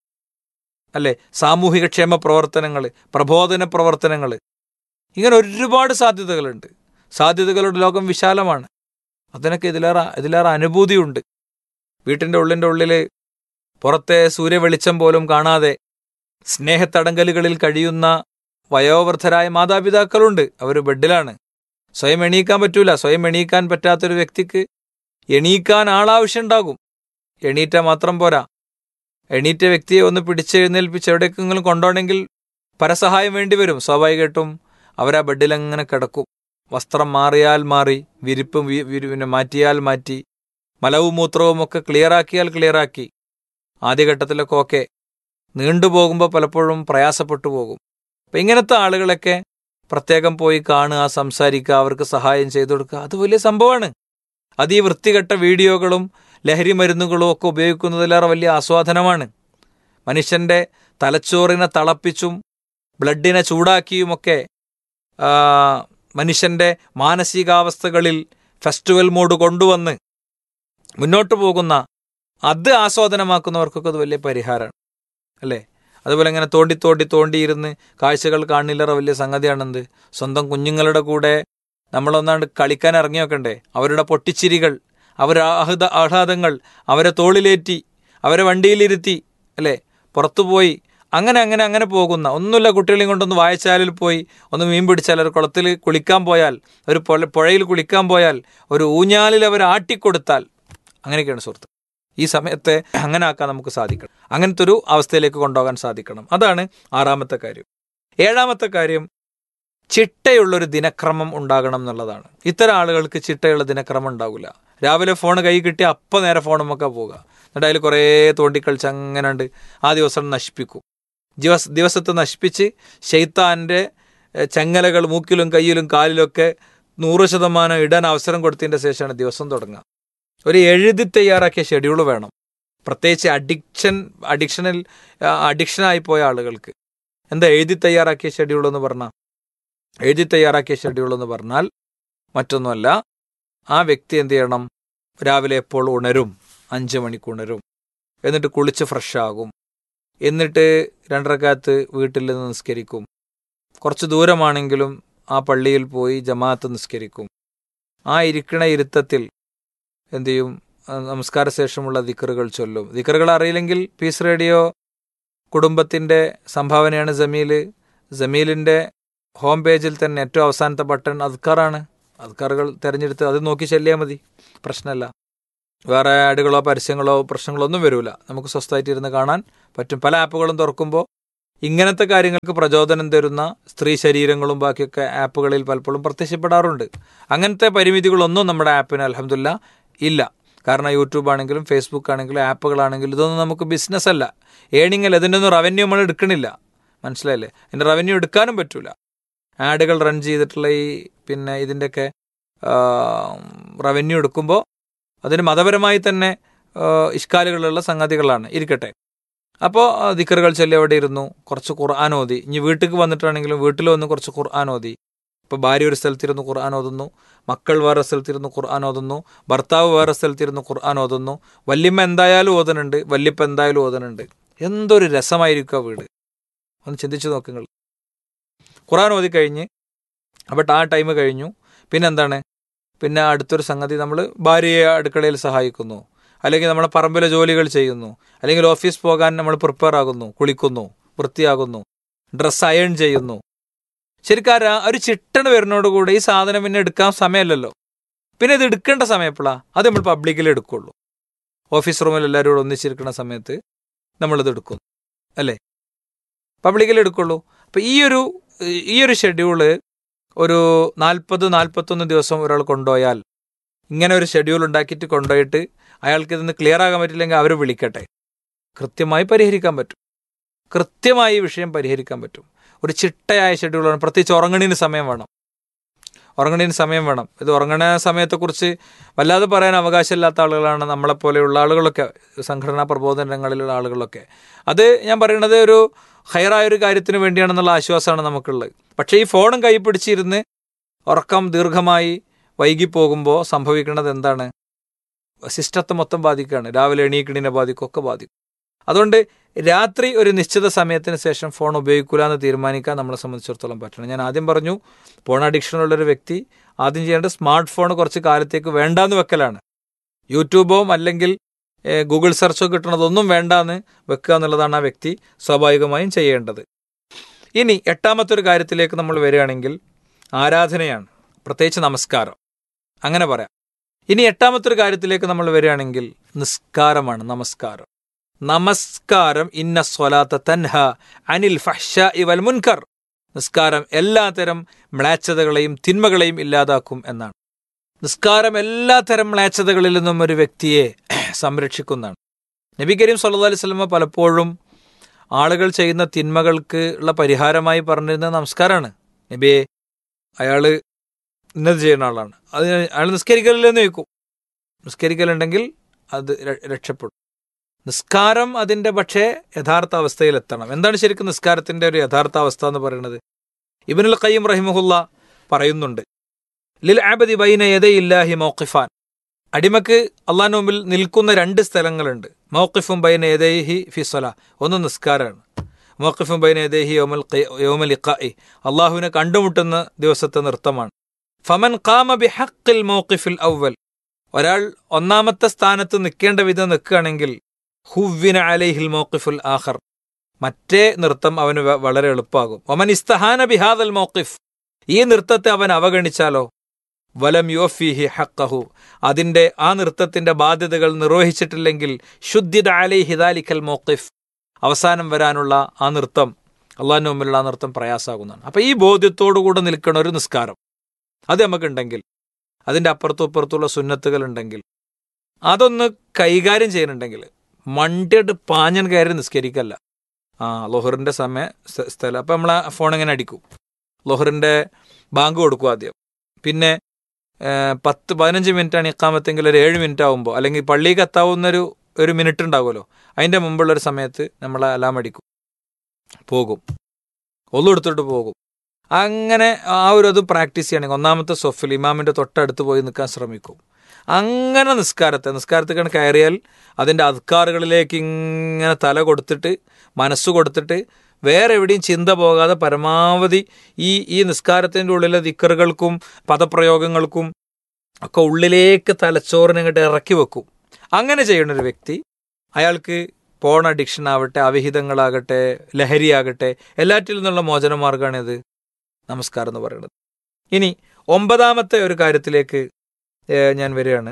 അല്ലെ സാമൂഹിക ക്ഷേമ പ്രവർത്തനങ്ങൾ പ്രബോധന പ്രവർത്തനങ്ങൾ ഇങ്ങനെ ഒരുപാട് സാധ്യതകളുണ്ട് സാധ്യതകളുടെ ലോകം വിശാലമാണ് അതിനൊക്കെ ഇതിലേറെ ഇതിലേറെ അനുഭൂതിയുണ്ട് വീട്ടിൻ്റെ ഉള്ളിൻ്റെ ഉള്ളിൽ പുറത്തെ സൂര്യവെളിച്ചം പോലും കാണാതെ സ്നേഹത്തടങ്കലുകളിൽ കഴിയുന്ന വയോവൃദ്ധരായ മാതാപിതാക്കളുണ്ട് അവർ ബെഡിലാണ് സ്വയം എണീക്കാൻ പറ്റൂല സ്വയം എണീക്കാൻ പറ്റാത്തൊരു വ്യക്തിക്ക് എണീക്കാൻ ആളാവശ്യമുണ്ടാകും എണീറ്റ മാത്രം പോരാ എണീറ്റ വ്യക്തിയെ ഒന്ന് പിടിച്ചെഴുന്നേൽപ്പിച്ച് എവിടേക്കെങ്കിലും കൊണ്ടുപോകണമെങ്കിൽ പരസഹായം വേണ്ടി വരും സ്വാഭാവികമായിട്ടും അവരാ ബെഡിലങ്ങനെ കിടക്കും വസ്ത്രം മാറിയാൽ മാറി വിരിപ്പ് പിന്നെ മാറ്റിയാൽ മാറ്റി മലവും മൂത്രവും ഒക്കെ ക്ലിയറാക്കിയാൽ ക്ലിയറാക്കി ആദ്യഘട്ടത്തിലൊക്കെ ഓക്കെ നീണ്ടുപോകുമ്പോൾ പലപ്പോഴും പ്രയാസപ്പെട്ടു പോകും അപ്പം ഇങ്ങനത്തെ ആളുകളൊക്കെ പ്രത്യേകം പോയി കാണുക സംസാരിക്കുക അവർക്ക് സഹായം ചെയ്തു കൊടുക്കുക അത് വലിയ സംഭവമാണ് അത് ഈ വൃത്തികെട്ട വീഡിയോകളും ലഹരി മരുന്നുകളും ഒക്കെ ഉപയോഗിക്കുന്നതിലേറെ വലിയ ആസ്വാദനമാണ് മനുഷ്യന്റെ തലച്ചോറിനെ തളപ്പിച്ചും ബ്ലഡിനെ ചൂടാക്കിയുമൊക്കെ മനുഷ്യന്റെ മാനസികാവസ്ഥകളിൽ ഫെസ്റ്റിവൽ മോഡ് കൊണ്ടുവന്ന് മുന്നോട്ട് പോകുന്ന അത് ആസ്വാദനമാക്കുന്നവർക്കൊക്കെ അത് വലിയ പരിഹാരമാണ് അല്ലേ അതുപോലെ ഇങ്ങനെ തോണ്ടി തോണ്ടി തോണ്ടിയിരുന്ന് കാഴ്ചകൾ കാണില്ലറ വലിയ സംഗതിയാണെന്ത് സ്വന്തം കുഞ്ഞുങ്ങളുടെ കൂടെ നമ്മളൊന്നാണ്ട് കളിക്കാൻ ഇറങ്ങി വെക്കണ്ടേ അവരുടെ പൊട്ടിച്ചിരികൾ അവരുടെ ആഹ്ത ആഹ്ലാദങ്ങൾ അവരെ തോളിലേറ്റി അവരെ വണ്ടിയിലിരുത്തി അല്ലേ പുറത്തുപോയി അങ്ങനെ അങ്ങനെ അങ്ങനെ പോകുന്ന ഒന്നുമില്ല കുട്ടികളെയും കൊണ്ടൊന്ന് വായച്ചാലിൽ പോയി ഒന്ന് മീൻ പിടിച്ചാൽ ഒരു കുളത്തിൽ കുളിക്കാൻ പോയാൽ ഒരു പുഴയിൽ കുളിക്കാൻ പോയാൽ ഒരു ഊഞ്ഞാലിൽ അവർ ആട്ടിക്കൊടുത്താൽ അങ്ങനെയൊക്കെയാണ് സുഹൃത്ത് ഈ സമയത്തെ അങ്ങനെ ആക്കാൻ നമുക്ക് സാധിക്കണം അങ്ങനത്തെ ഒരു അവസ്ഥയിലേക്ക് കൊണ്ടുപോകാൻ സാധിക്കണം അതാണ് ആറാമത്തെ കാര്യം ഏഴാമത്തെ കാര്യം ചിട്ടയുള്ളൊരു ദിനക്രമം ഉണ്ടാകണം എന്നുള്ളതാണ് ഇത്തരം ആളുകൾക്ക് ചിട്ടയുള്ള ദിനക്രമം ഉണ്ടാവില്ല രാവിലെ ഫോൺ കൈ കിട്ടി അപ്പം നേരെ ഫോണുമൊക്കെ പോവുക എന്നിട്ട് അതിൽ കുറേ തോണ്ടിക്കളിച്ച് അങ്ങനെ ഉണ്ട് ആ ദിവസം നശിപ്പിക്കും ദിവസ ദിവസത്തെ നശിപ്പിച്ച് ഷെയ്ത്താൻ്റെ എഹ്, ചങ്ങലകൾ മൂക്കിലും കയ്യിലും കാലിലൊക്കെ നൂറ് ശതമാനം ഇടാൻ അവസരം കൊടുത്തതിൻ്റെ ശേഷമാണ് ദിവസം തുടങ്ങുക ഒരു എഴുതി തയ്യാറാക്കിയ ഷെഡ്യൂൾ വേണം പ്രത്യേകിച്ച് അഡിക്ഷൻ അഡിക്ഷനിൽ അഡിക്ഷനായി പോയ ആളുകൾക്ക് എന്താ എഴുതി തയ്യാറാക്കിയ ഷെഡ്യൂൾ എന്ന് പറഞ്ഞാൽ എഴുതി തയ്യാറാക്കിയ ഷെഡ്യൂൾ എന്ന് പറഞ്ഞാൽ മറ്റൊന്നുമല്ല ആ വ്യക്തി എന്ത് ചെയ്യണം രാവിലെ എപ്പോൾ ഉണരും അഞ്ച് മണിക്ക് ഉണരും എന്നിട്ട് കുളിച്ച് ഫ്രഷ് ആകും എന്നിട്ട് രണ്ടരക്കാലത്ത് വീട്ടിൽ നിന്ന് നിസ്കരിക്കും കുറച്ച് ദൂരമാണെങ്കിലും ആ പള്ളിയിൽ പോയി ജമാഅത്ത് നിസ്കരിക്കും ആ ഇരിക്കണ ഇരുത്തത്തിൽ എന്ത് ചെയ്യും ആ, നമസ്കാര ശേഷമുള്ള ദിക്കറുകൾ ചൊല്ലും ദിക്കറുകൾ അറിയില്ലെങ്കിൽ പീസ് റേഡിയോ കുടുംബത്തിൻ്റെ സംഭാവനയാണ് ജമീൽ ജമീലിൻ്റെ ഹോം പേജിൽ തന്നെ ഏറ്റവും അവസാനത്തെ ബട്ടൺ അദ്ക്കാറാണ് അദ്ക്കാറുകൾ തിരഞ്ഞെടുത്ത് അത് നോക്കി ചെല്ലിയാൽ മതി പ്രശ്നമല്ല വേറെ ആഡുകളോ പരസ്യങ്ങളോ പ്രശ്നങ്ങളോ ഒന്നും വരില്ല നമുക്ക് സ്വസ്ഥമായിട്ട് ഇരുന്ന് കാണാൻ പറ്റും പല ആപ്പുകളും തുറക്കുമ്പോൾ ഇങ്ങനത്തെ കാര്യങ്ങൾക്ക് പ്രചോദനം തരുന്ന സ്ത്രീ ശരീരങ്ങളും ബാക്കിയൊക്കെ ആപ്പുകളിൽ പലപ്പോഴും പ്രത്യക്ഷപ്പെടാറുണ്ട് അങ്ങനത്തെ പരിമിതികളൊന്നും നമ്മുടെ ആപ്പിന് അലഹമില്ല ഇല്ല കാരണം യൂട്യൂബ് ആണെങ്കിലും ഫേസ്ബുക്ക് ആണെങ്കിലും ആപ്പുകളാണെങ്കിലും ഇതൊന്നും നമുക്ക് ബിസിനസ് അല്ല ഏണിംഗ് അല്ല ഇതിൻ്റെ ഒന്നും റവന്യൂ നമ്മൾ എടുക്കണില്ല മനസ്സിലായില്ലേ ഇതിൻ്റെ റവന്യൂ എടുക്കാനും പറ്റൂല ആഡുകൾ റൺ ചെയ്തിട്ടുള്ള ഈ പിന്നെ ഇതിൻ്റെയൊക്കെ റവന്യൂ എടുക്കുമ്പോൾ അതിന് മതപരമായി തന്നെ ആ, ഇഷ്കാലുകളുള്ള സംഗതികളാണ് ഇരിക്കട്ടെ അപ്പോൾ ദിക്കറുകൾ ചൊല്ലി അവിടെ ഇരുന്നു കുറച്ച് ഖുർആൻ ഓതി ഇനി വീട്ടിലേക്ക് വന്നിട്ടാണെങ്കിലും വീട്ടിൽ വന്ന് കുറച്ച് ഖുർആൻ ഓതി ഇപ്പോൾ ഭാര്യ ഒരു സ്ഥലത്തിരുന്ന് ഖുർആൻ ഓതുന്നു മക്കൾ വേറെ സ്ഥലത്തിരുന്ന് ഖുർആൻ ഓതുന്നു ഭർത്താവ് വേറെ സ്ഥലത്തിരുന്ന് ഖുർആൻ ഓതുന്നു വല്യമ്മ എന്തായാലും ഓതുന്നുണ്ട് വല്യപ്പ എന്തായാലും ഓതുന്നുണ്ട് എന്തൊരു രസമായിരിക്കും ആ വീട് ഒന്ന് ചിന്തിച്ചു നോക്കുങ്ങൾ ഖുർആൻ ഓതി കഴിഞ്ഞ് അപ്പോൾ ആ ടൈം കഴിഞ്ഞു പിന്നെന്താണ് പിന്നെ അടുത്തൊരു സംഗതി നമ്മൾ ഭാര്യയെ അടുക്കളയിൽ സഹായിക്കുന്നു അല്ലെങ്കിൽ നമ്മളെ പറമ്പിലെ ജോലികൾ ചെയ്യുന്നു അല്ലെങ്കിൽ ഓഫീസ് പോകാൻ നമ്മൾ പ്രിപ്പയർ ആകുന്നു കുളിക്കുന്നു വൃത്തിയാകുന്നു ഡ്രസ്സ് അയൺ ചെയ്യുന്നു ശരിക്കും ആ രാ- ഒരു ചിട്ടണ വരുന്നതോടുകൂടി ഈ സാധനം പിന്നെ എടുക്കാൻ സമയമല്ലല്ലോ പിന്നെ ഇത് എടുക്കേണ്ട സമയം എപ്പോഴാ അത് നമ്മൾ പബ്ലിക്കിൽ എടുക്കുള്ളൂ ഓഫീസ് റൂമിൽ എല്ലാവരും കൂടെ ഒന്നിച്ചിരിക്കുന്ന സമയത്ത് നമ്മളിത് എടുക്കും അല്ലേ പബ്ലിക്കിൽ എടുക്കുള്ളൂ അപ്പം ഈ ഒരു ഈ ഒരു ഷെഡ്യൂള് ഒരു നാൽപ്പത് നാൽപ്പത്തൊന്ന് ദിവസം ഒരാൾ കൊണ്ടുപോയാൽ ഇങ്ങനെ ഒരു ഷെഡ്യൂൾ ഉണ്ടാക്കിയിട്ട് കൊണ്ടുപോയിട്ട് അയാൾക്ക് ഇതൊന്ന് ക്ലിയർ ആകാൻ പറ്റില്ലെങ്കിൽ അവർ വിളിക്കട്ടെ കൃത്യമായി പരിഹരിക്കാൻ പറ്റും കൃത്യമായി ഈ വിഷയം പരിഹരിക്കാൻ പറ്റും ഒരു ചിട്ടയായ ഷെഡ്യൂളാണ് പ്രത്യേകിച്ച് ഉറങ്ങണീന് സമയം വേണം ഉറങ്ങണീന് സമയം വേണം ഇത് ഉറങ്ങണ സമയത്തെക്കുറിച്ച് വല്ലാതെ പറയാൻ അവകാശമില്ലാത്ത ആളുകളാണ് നമ്മളെപ്പോലെയുള്ള ആളുകളൊക്കെ സംഘടനാ പ്രബോധന രംഗങ്ങളിലുള്ള ആളുകളൊക്കെ അത് ഞാൻ പറയുന്നത് ഒരു ഹയറായ ഒരു കാര്യത്തിന് വേണ്ടിയാണെന്നുള്ള ആശ്വാസമാണ് നമുക്കുള്ളത് പക്ഷേ ഈ ഫോണും കൈ പിടിച്ചിരുന്ന് ഉറക്കം ദീർഘമായി വൈകിപ്പോകുമ്പോൾ സംഭവിക്കുന്നത് എന്താണ് സിസ്റ്റത്തെ മൊത്തം ബാധിക്കുകയാണ് രാവിലെ എണീക്കണിനെ ബാധിക്കും ഒക്കെ ബാധിക്കും അതുകൊണ്ട് രാത്രി ഒരു നിശ്ചിത സമയത്തിന് ശേഷം ഫോൺ ഉപയോഗിക്കില്ല എന്ന് തീരുമാനിക്കാൻ നമ്മളെ സംബന്ധിച്ചിടത്തോളം പറ്റണം ഞാൻ ആദ്യം പറഞ്ഞു ഫോൺ അഡിക്ഷനുള്ളൊരു വ്യക്തി ആദ്യം ചെയ്യേണ്ടത് സ്മാർട്ട് ഫോൺ കുറച്ച് കാലത്തേക്ക് വേണ്ടാന്ന് വെക്കലാണ് യൂട്യൂബോ അല്ലെങ്കിൽ ഏഹ്, ഗൂഗിൾ സെർച്ചോ കിട്ടണതൊന്നും വേണ്ടാന്ന് വെക്കുക എന്നുള്ളതാണ് ആ വ്യക്തി സ്വാഭാവികമായും ചെയ്യേണ്ടത് ഇനി എട്ടാമത്തെ ഒരു കാര്യത്തിലേക്ക് നമ്മൾ വരികയാണെങ്കിൽ ആരാധനയാണ് പ്രത്യേകിച്ച് നമസ്കാരം അങ്ങനെ പറയാം ഇനി എട്ടാമത്തെ ഒരു കാര്യത്തിലേക്ക് നമ്മൾ വരികയാണെങ്കിൽ നിസ്കാരമാണ് നമസ്കാരം നമസ്കാരം ഇന്ന സ്വലാത്ത തൻഹ അനിൽ ഫഹ്ഷ ഇവൽ മുൻകർ നിസ്കാരം എല്ലാത്തരം മ്ലാച്ഛതകളെയും തിന്മകളെയും ഇല്ലാതാക്കും എന്നാണ് നിസ്കാരം എല്ലാത്തരം മ്ലാച്ഛതകളിൽ നിന്നും ഒരു വ്യക്തിയെ സംരക്ഷിക്കുന്നതാണ് നബി കരീം സല്ലല്ലാഹു അലൈഹി വസല്ലമ പലപ്പോഴും ആളുകൾ ചെയ്യുന്ന തിന്മകൾക്ക് ഉള്ള പരിഹാരമായി പറഞ്ഞിരുന്നത് നമസ്കാരമാണ് നബിയെ അയാള് ഇന്നത് ചെയ്യുന്ന ആളാണ് അത് അയാൾ നിസ്കരിക്കലില്ലെന്ന് ചോദിക്കും നിസ്കരിക്കലുണ്ടെങ്കിൽ അത് ര- രക്ഷപ്പെടും നിസ്കാരം അതിന്റെ പക്ഷേ യഥാർത്ഥ അവസ്ഥയിൽ എത്തണം എന്താണ് ശരിക്കും നിസ്കാരത്തിന്റെ ഒരു യഥാർത്ഥ അവസ്ഥ എന്ന് പറയുന്നത് ഇബനുൽ ഖയ്യം റഹിമഹുല്ല പറയുന്നുണ്ട് ലിൽ ആബദി ബൈന യദയില്ലാഹി മൗഖിഫാൻ അടിമക്ക് അള്ളാഹിന് മുമ്പിൽ നിൽക്കുന്ന രണ്ട് സ്ഥലങ്ങളുണ്ട് മൗഖിഫും ബൈന യദൈഹി ഫി സ്വല ഒന്ന് നിസ്കാരമാണ് മൗഖിഫും ബൈന യദൈഹി യോമൽ ഖി- യോമൽ ഇഖാഇ അള്ളാഹുവിനെ കണ്ടുമുട്ടുന്ന ദിവസത്തെ നൃത്തമാണ് ഫമൻ ഖാമ ബിഹഖിൽ മൗഖിഫിൽ അവൽ ഒരാൾ ഒന്നാമത്തെ സ്ഥാനത്ത് നിൽക്കേണ്ട വിധം നിൽക്കുകയാണെങ്കിൽ ഹുവിന അലൈഹിൽ മൗഖിഫുൽ ആഖർ മറ്റേ നൃത്തം അവന് വ- വളരെ എളുപ്പമാകും ഒമൻ ഇസ്തഹാന ബിഹാദൽ മൗഖിഫ് ഈ നൃത്തത്തെ അവൻ അവഗണിച്ചാലോ വലം യുഫിഹി ഹക്കഹു അതിന്റെ ആ നൃത്തത്തിന്റെ ബാധ്യതകൾ നിർവഹിച്ചിട്ടില്ലെങ്കിൽ ശുദ്ധിത അലൈഹി ദാലിക്കൽ മൗഖിഫ് അവസാനം വരാനുള്ള ആ നൃത്തം അള്ളാഹിന് മുമ്പിലുള്ള ആ നൃത്തം പ്രയാസാകുന്നതാണ് അപ്പൊ ഈ ബോധ്യത്തോടുകൂടെ നിൽക്കുന്ന ഒരു നിസ്കാരം അത് നമുക്കുണ്ടെങ്കിൽ അതിന്റെ അപ്പുറത്തും ഇപ്പുറത്തുള്ള സുന്നത്തുകൾ ഉണ്ടെങ്കിൽ അതൊന്ന് കൈകാര്യം ചെയ്യുന്നുണ്ടെങ്കിൽ മണ്ടിയിട്ട് പാഞ്ഞൻ കയറി നിസ്കരിക്കല്ല ആ ലൊഹറിൻ്റെ സമയ സ്ഥ- സ്ഥലം അപ്പം നമ്മൾ ആ ഫോൺ ഇങ്ങനെ അടിക്കും ലൊഹറിൻ്റെ ബാങ്ക് കൊടുക്കും ആദ്യം പിന്നെ ഏ, പത്ത് പതിനഞ്ച് മിനിറ്റാണ് ഇക്കാമത്തെങ്കിൽ ഒരു ഏഴ് മിനിറ്റ് ആകുമ്പോൾ അല്ലെങ്കിൽ പള്ളിക്ക് എത്താവുന്നൊരു ഒരു മിനിറ്റ് ഉണ്ടാവുമല്ലോ അതിൻ്റെ മുമ്പുള്ളൊരു സമയത്ത് നമ്മൾ അലാം അടിക്കും പോകും ഒന്നും എടുത്തിട്ട് പോകും അങ്ങനെ ആ ഒരു അത് പ്രാക്ടീസ് ചെയ്യണമെങ്കിൽ ഒന്നാമത്തെ സൊഫിൽ ഇമാമിൻ്റെ തൊട്ടടുത്ത് പോയി നിൽക്കാൻ ശ്രമിക്കും അങ്ങനെ നിസ്കാരത്തെ നിസ്കാരത്തേക്കാണ് കയറിയാൽ അതിൻ്റെ അധികാറുകളിലേക്ക് ഇങ്ങനെ തല കൊടുത്തിട്ട് മനസ്സ് കൊടുത്തിട്ട് വേറെ എവിടെയും ചിന്ത പോകാതെ പരമാവധി ഈ ഈ നിസ്കാരത്തിൻ്റെ ഉള്ളിലെ ദിക്കറുകൾക്കും പദപ്രയോഗങ്ങൾക്കും ഒക്കെ ഉള്ളിലേക്ക് തലച്ചോറിനെ ഇങ്ങോട്ട് ഇറക്കി വെക്കും അങ്ങനെ ചെയ്യുന്ന ഒരു വ്യക്തി അയാൾക്ക് പോൺ അഡിക്ഷൻ ആവട്ടെ അവിഹിതങ്ങളാകട്ടെ ലഹരിയാകട്ടെ എല്ലാറ്റിൽ നിന്നുള്ള മോചനമാർഗ്ഗമാണിത് നമസ്കാരം എന്ന് പറയുന്നത് ഇനി ഒമ്പതാമത്തെ ഒരു കാര്യത്തിലേക്ക് ഏഹ്, ഞാൻ വരികയാണ്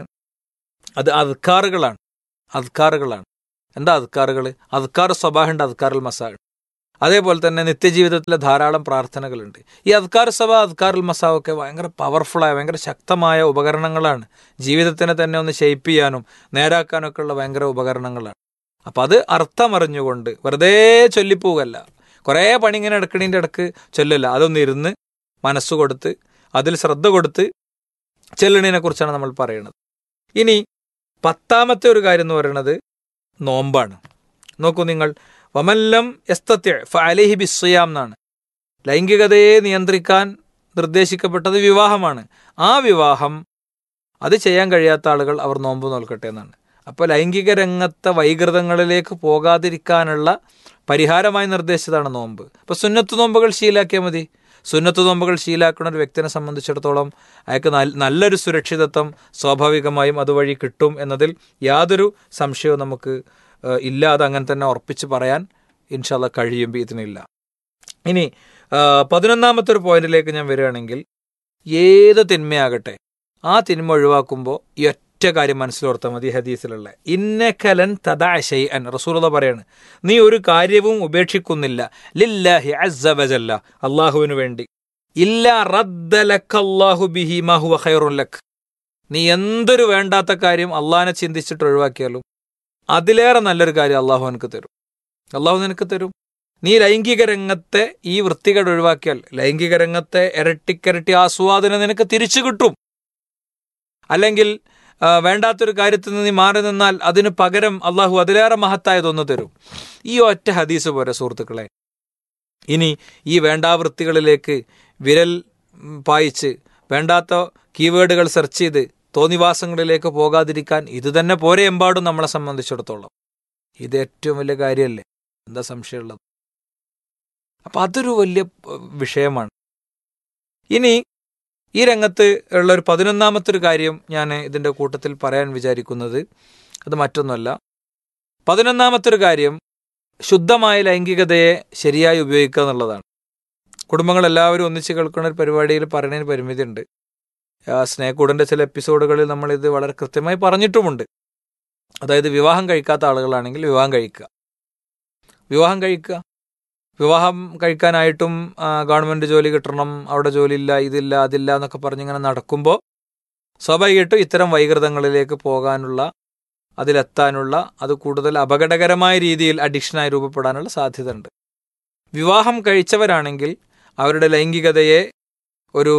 അത് അദ്കാറുകളാണ് അദ്കാറുകളാണ് എന്താ അദ്കാറുകൾ അദ്കാർ സ്വഭാവമുണ്ട് അദ്കാറുൽ മസാഹ് അതേപോലെ തന്നെ നിത്യജീവിതത്തിലെ ധാരാളം പ്രാർത്ഥനകളുണ്ട് ഈ അദ്കാർ സഭ അദ്കാറുൽ മസാഹ് ഒക്കെ ഭയങ്കര പവർഫുള്ളായ ഭയങ്കര ശക്തമായ ഉപകരണങ്ങളാണ് ജീവിതത്തിനെ തന്നെ ഒന്ന് ഷെയ്പ്പ് ചെയ്യാനും നേരാക്കാനൊക്കെ ഉള്ള ഭയങ്കര ഉപകരണങ്ങളാണ് അപ്പം അത് അർത്ഥമറിഞ്ഞുകൊണ്ട് വെറുതെ ചൊല്ലിപ്പോകല്ല കുറേ പണി ഇങ്ങനെ എടുക്കണതിൻ്റെ ഇടക്ക് ചൊല്ലല്ല അതൊന്ന് ഇരുന്ന് മനസ്സ് കൊടുത്ത് അതിൽ ശ്രദ്ധ കൊടുത്ത് ചെല്ലണതിനെ കുറിച്ചാണ് നമ്മൾ പറയുന്നത് ഇനി പത്താമത്തെ ഒരു കാര്യം എന്ന് പറയുന്നത് നോമ്പാണ് നോക്കൂ നിങ്ങൾ വമല്ലം എസ്തത്യ ഫഅലിഹി ബിസ്വയാം എന്നാണ് ലൈംഗികതയെ നിയന്ത്രിക്കാൻ നിർദ്ദേശിക്കപ്പെട്ടത് വിവാഹമാണ് ആ വിവാഹം അത് ചെയ്യാൻ കഴിയാത്ത ആളുകൾ അവർ നോമ്പ് നോൽക്കട്ടെ എന്നാണ് അപ്പോൾ ലൈംഗിക രംഗത്തെ വൈകൃതങ്ങളിലേക്ക് പോകാതിരിക്കാനുള്ള പരിഹാരമായി നിർദ്ദേശിച്ചതാണ് നോമ്പ് അപ്പോൾ സുന്നത്ത് നോമ്പുകൾ ശീലാക്കിയാൽ മതി സുന്നത്ത് നോമ്പുകൾ ശീലാക്കുന്ന ഒരു വ്യക്തിനെ സംബന്ധിച്ചിടത്തോളം അയാൾക്ക് നൽ- നല്ലൊരു സുരക്ഷിതത്വം സ്വാഭാവികമായും അതുവഴി കിട്ടും എന്നതിൽ യാതൊരു സംശയവും നമുക്ക് ഏഹ്, ഇല്ലാതെ അങ്ങനെ തന്നെ ഉറപ്പിച്ച് പറയാൻ ഇൻഷാല്ല കഴിയും ഇതിനില്ല ഇനി ഏഹ്, പതിനൊന്നാമത്തെ ഒരു പോയിന്റിലേക്ക് ഞാൻ വരികയാണെങ്കിൽ ഏത് തിന്മയാകട്ടെ ആ തിന്മ ഒഴിവാക്കുമ്പോൾ ഈ ഒറ്റ കാര്യം മനസ്സിലോർത്താൽ മതി ഈ ഹദീസിലുള്ള ഇന്നക്കലൻ തദാ ഷൈഅൻ റസൂലുള്ള പറയാണ് നീ ഒരു കാര്യവും ഉപേക്ഷിക്കുന്നില്ല ലില്ലാഹി അസ്സ വജല്ല അള്ളാഹുവിന് വേണ്ടി ഇല്ല റദ്ദലക്കല്ലാഹു ബിഹി മാ ഹുവ ഖൈറുൻ ലക് നീ എന്തൊരു വേണ്ടാത്ത കാര്യം അള്ളാഹിനെ ചിന്തിച്ചിട്ട് ഒഴിവാക്കിയാലും അതിലേറെ നല്ലൊരു കാര്യം അള്ളാഹു നിനക്ക് തരും അള്ളാഹു നിനക്ക് തരും നീ ലൈംഗിക രംഗത്തെ ഈ വൃത്തികേട് ഒഴിവാക്കിയാൽ ലൈംഗിക രംഗത്തെ ഇരട്ടിക്കരട്ടി ആസ്വാദനം നിനക്ക് തിരിച്ചു കിട്ടും അല്ലെങ്കിൽ ആ, വേണ്ടാത്തൊരു കാര്യത്തിൽ നിന്ന് നീ മാറി നിന്നാൽ അതിന് പകരം അള്ളാഹു അതിലേറെ മഹത്തായതൊന്ന് തരും ഈ ഒറ്റ ഹദീസ് പോരെ സുഹൃത്തുക്കളെ ഇനി ഈ വേണ്ടാവൃത്തികളിലേക്ക് വിരൽ ഉം, പായിച്ച് വേണ്ടാത്ത കീവേഡുകൾ സെർച്ച് ചെയ്ത് തോന്നിവാസങ്ങളിലേക്ക് പോകാതിരിക്കാൻ ഇത് തന്നെ പോരെ എമ്പാടും നമ്മളെ സംബന്ധിച്ചിടത്തോളം ഇത് ഏറ്റവും വലിയ കാര്യമല്ലേ എന്താ സംശയമുള്ളത് അപ്പൊ അതൊരു വലിയ ഏഹ്, വിഷയമാണ് ഇനി ഈ രംഗത്ത് ഉള്ള ഒരു പതിനൊന്നാമത്തെ ഒരു കാര്യം ഞാൻ ഇതിൻ്റെ കൂട്ടത്തിൽ പറയാൻ വിചാരിക്കുന്നത് അത് മറ്റൊന്നുമല്ല പതിനൊന്നാമത്തെ ഒരു കാര്യം ശുദ്ധമായ ലൈംഗികതയെ ശരിയായി ഉപയോഗിക്കുക എന്നുള്ളതാണ് കുടുംബങ്ങൾ എല്ലാവരും ഒന്നിച്ച് കേൾക്കുന്ന ഒരു പരിപാടിയിൽ പറയുന്നതിന് പരിമിതിയുണ്ട് ആ സ്നേഹക്കൂടിൻ്റെ ചില എപ്പിസോഡുകളിൽ നമ്മൾ ഇത് വളരെ കൃത്യമായി പറഞ്ഞിട്ടുമുണ്ട് അതായത് വിവാഹം കഴിക്കാത്ത ആളുകളാണെങ്കിൽ വിവാഹം കഴിക്കുക വിവാഹം കഴിക്കുക വിവാഹം കഴിക്കാനായിട്ടും ആ, ഗവൺമെന്റ് ജോലി കിട്ടണം അവിടെ ജോലിയില്ല ഇതില്ല അതില്ല എന്നൊക്കെ പറഞ്ഞിങ്ങനെ നടക്കുമ്പോൾ സ്വാഭാവികമായിട്ടും ഇത്തരം വൈകൃതങ്ങളിലേക്ക് പോകാനുള്ള അതിലെത്താനുള്ള അത് കൂടുതൽ അപകടകരമായ രീതിയിൽ അഡിക്ഷനായി രൂപപ്പെടാനുള്ള സാധ്യത ഉണ്ട് വിവാഹം കഴിച്ചവരാണെങ്കിൽ അവരുടെ ലൈംഗികതയെ ഒരു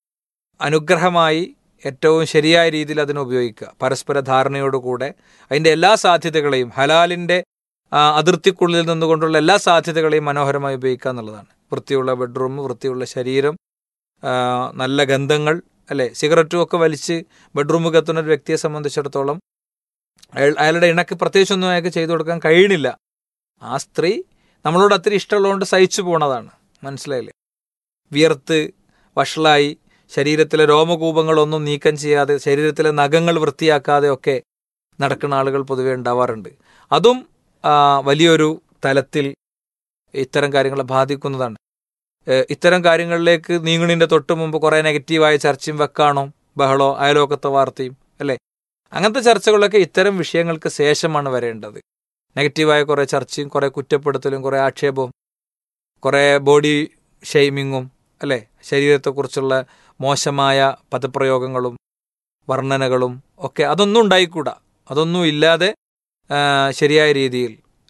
അനുഗ്രഹമായി ഏറ്റവും ശരിയായ രീതിയിൽ അതിനെ ഉപയോഗിക്കുക പരസ്പര ധാരണയോടുകൂടെ അതിൻ്റെ എല്ലാ സാധ്യതകളെയും ഹലാലിൻ്റെ ആ, അതിർത്തിക്കുള്ളിൽ നിന്നുകൊണ്ടുള്ള എല്ലാ സാധ്യതകളെയും മനോഹരമായി ഉപയോഗിക്കുക എന്നുള്ളതാണ് വൃത്തിയുള്ള ബെഡ്റൂം വൃത്തിയുള്ള ശരീരം ആ, നല്ല ഗന്ധങ്ങൾ അല്ലെ സിഗരറ്റും ഒക്കെ വലിച്ച് ബെഡ്റൂമിൽ എത്തുന്ന ഒരു വ്യക്തിയെ സംബന്ധിച്ചിടത്തോളം അയാൾ അയാളുടെ ഇണക്ക് പ്രത്യേകിച്ചൊന്നും അയാൾക്ക് ചെയ്തു കൊടുക്കാൻ കഴിയണില്ല ആ സ്ത്രീ നമ്മളോട് അത്ര ഇഷ്ടമുള്ളതുകൊണ്ട് സഹിച്ചു പോണതാണ് മനസ്സിലായില്ലേ വിയർത്ത് വഷളായി ശരീരത്തിലെ രോമകൂപങ്ങളൊന്നും നീക്കം ചെയ്യാതെ ശരീരത്തിലെ നഖങ്ങൾ വൃത്തിയാക്കാതെ ഒക്കെ നടക്കുന്ന ആളുകൾ പൊതുവെ ഉണ്ടാവാറുണ്ട് അതും ആ, വലിയൊരു തലത്തിൽ ഇത്തരം കാര്യങ്ങളെ ബാധിക്കുന്നതാണ് ഏഹ് ഇത്തരം കാര്യങ്ങളിലേക്ക് നീങ്ങണിന്റെ തൊട്ട് മുമ്പ് കുറെ നെഗറ്റീവായ ചർച്ചയും വെക്കാണോ ബഹളോ അയലോക്കത്തെ വാർത്തയും അല്ലേ അങ്ങനത്തെ ചർച്ചകളൊക്കെ ഇത്തരം വിഷയങ്ങൾക്ക് ശേഷമാണ് വരേണ്ടത് നെഗറ്റീവായ കുറെ ചർച്ചയും കുറെ കുറ്റപ്പെടുത്തലും കുറെ ആക്ഷേപവും കുറെ ബോഡി ഷെയ്മിങ്ങും അല്ലേ ശരീരത്തെക്കുറിച്ചുള്ള മോശമായ പദപ്രയോഗങ്ങളും വർണ്ണനകളും ഒക്കെ അതൊന്നും ഉണ്ടായിക്കൂടാ അതൊന്നും ഇല്ലാതെ ആ, ശരിയായ രീതിയിൽ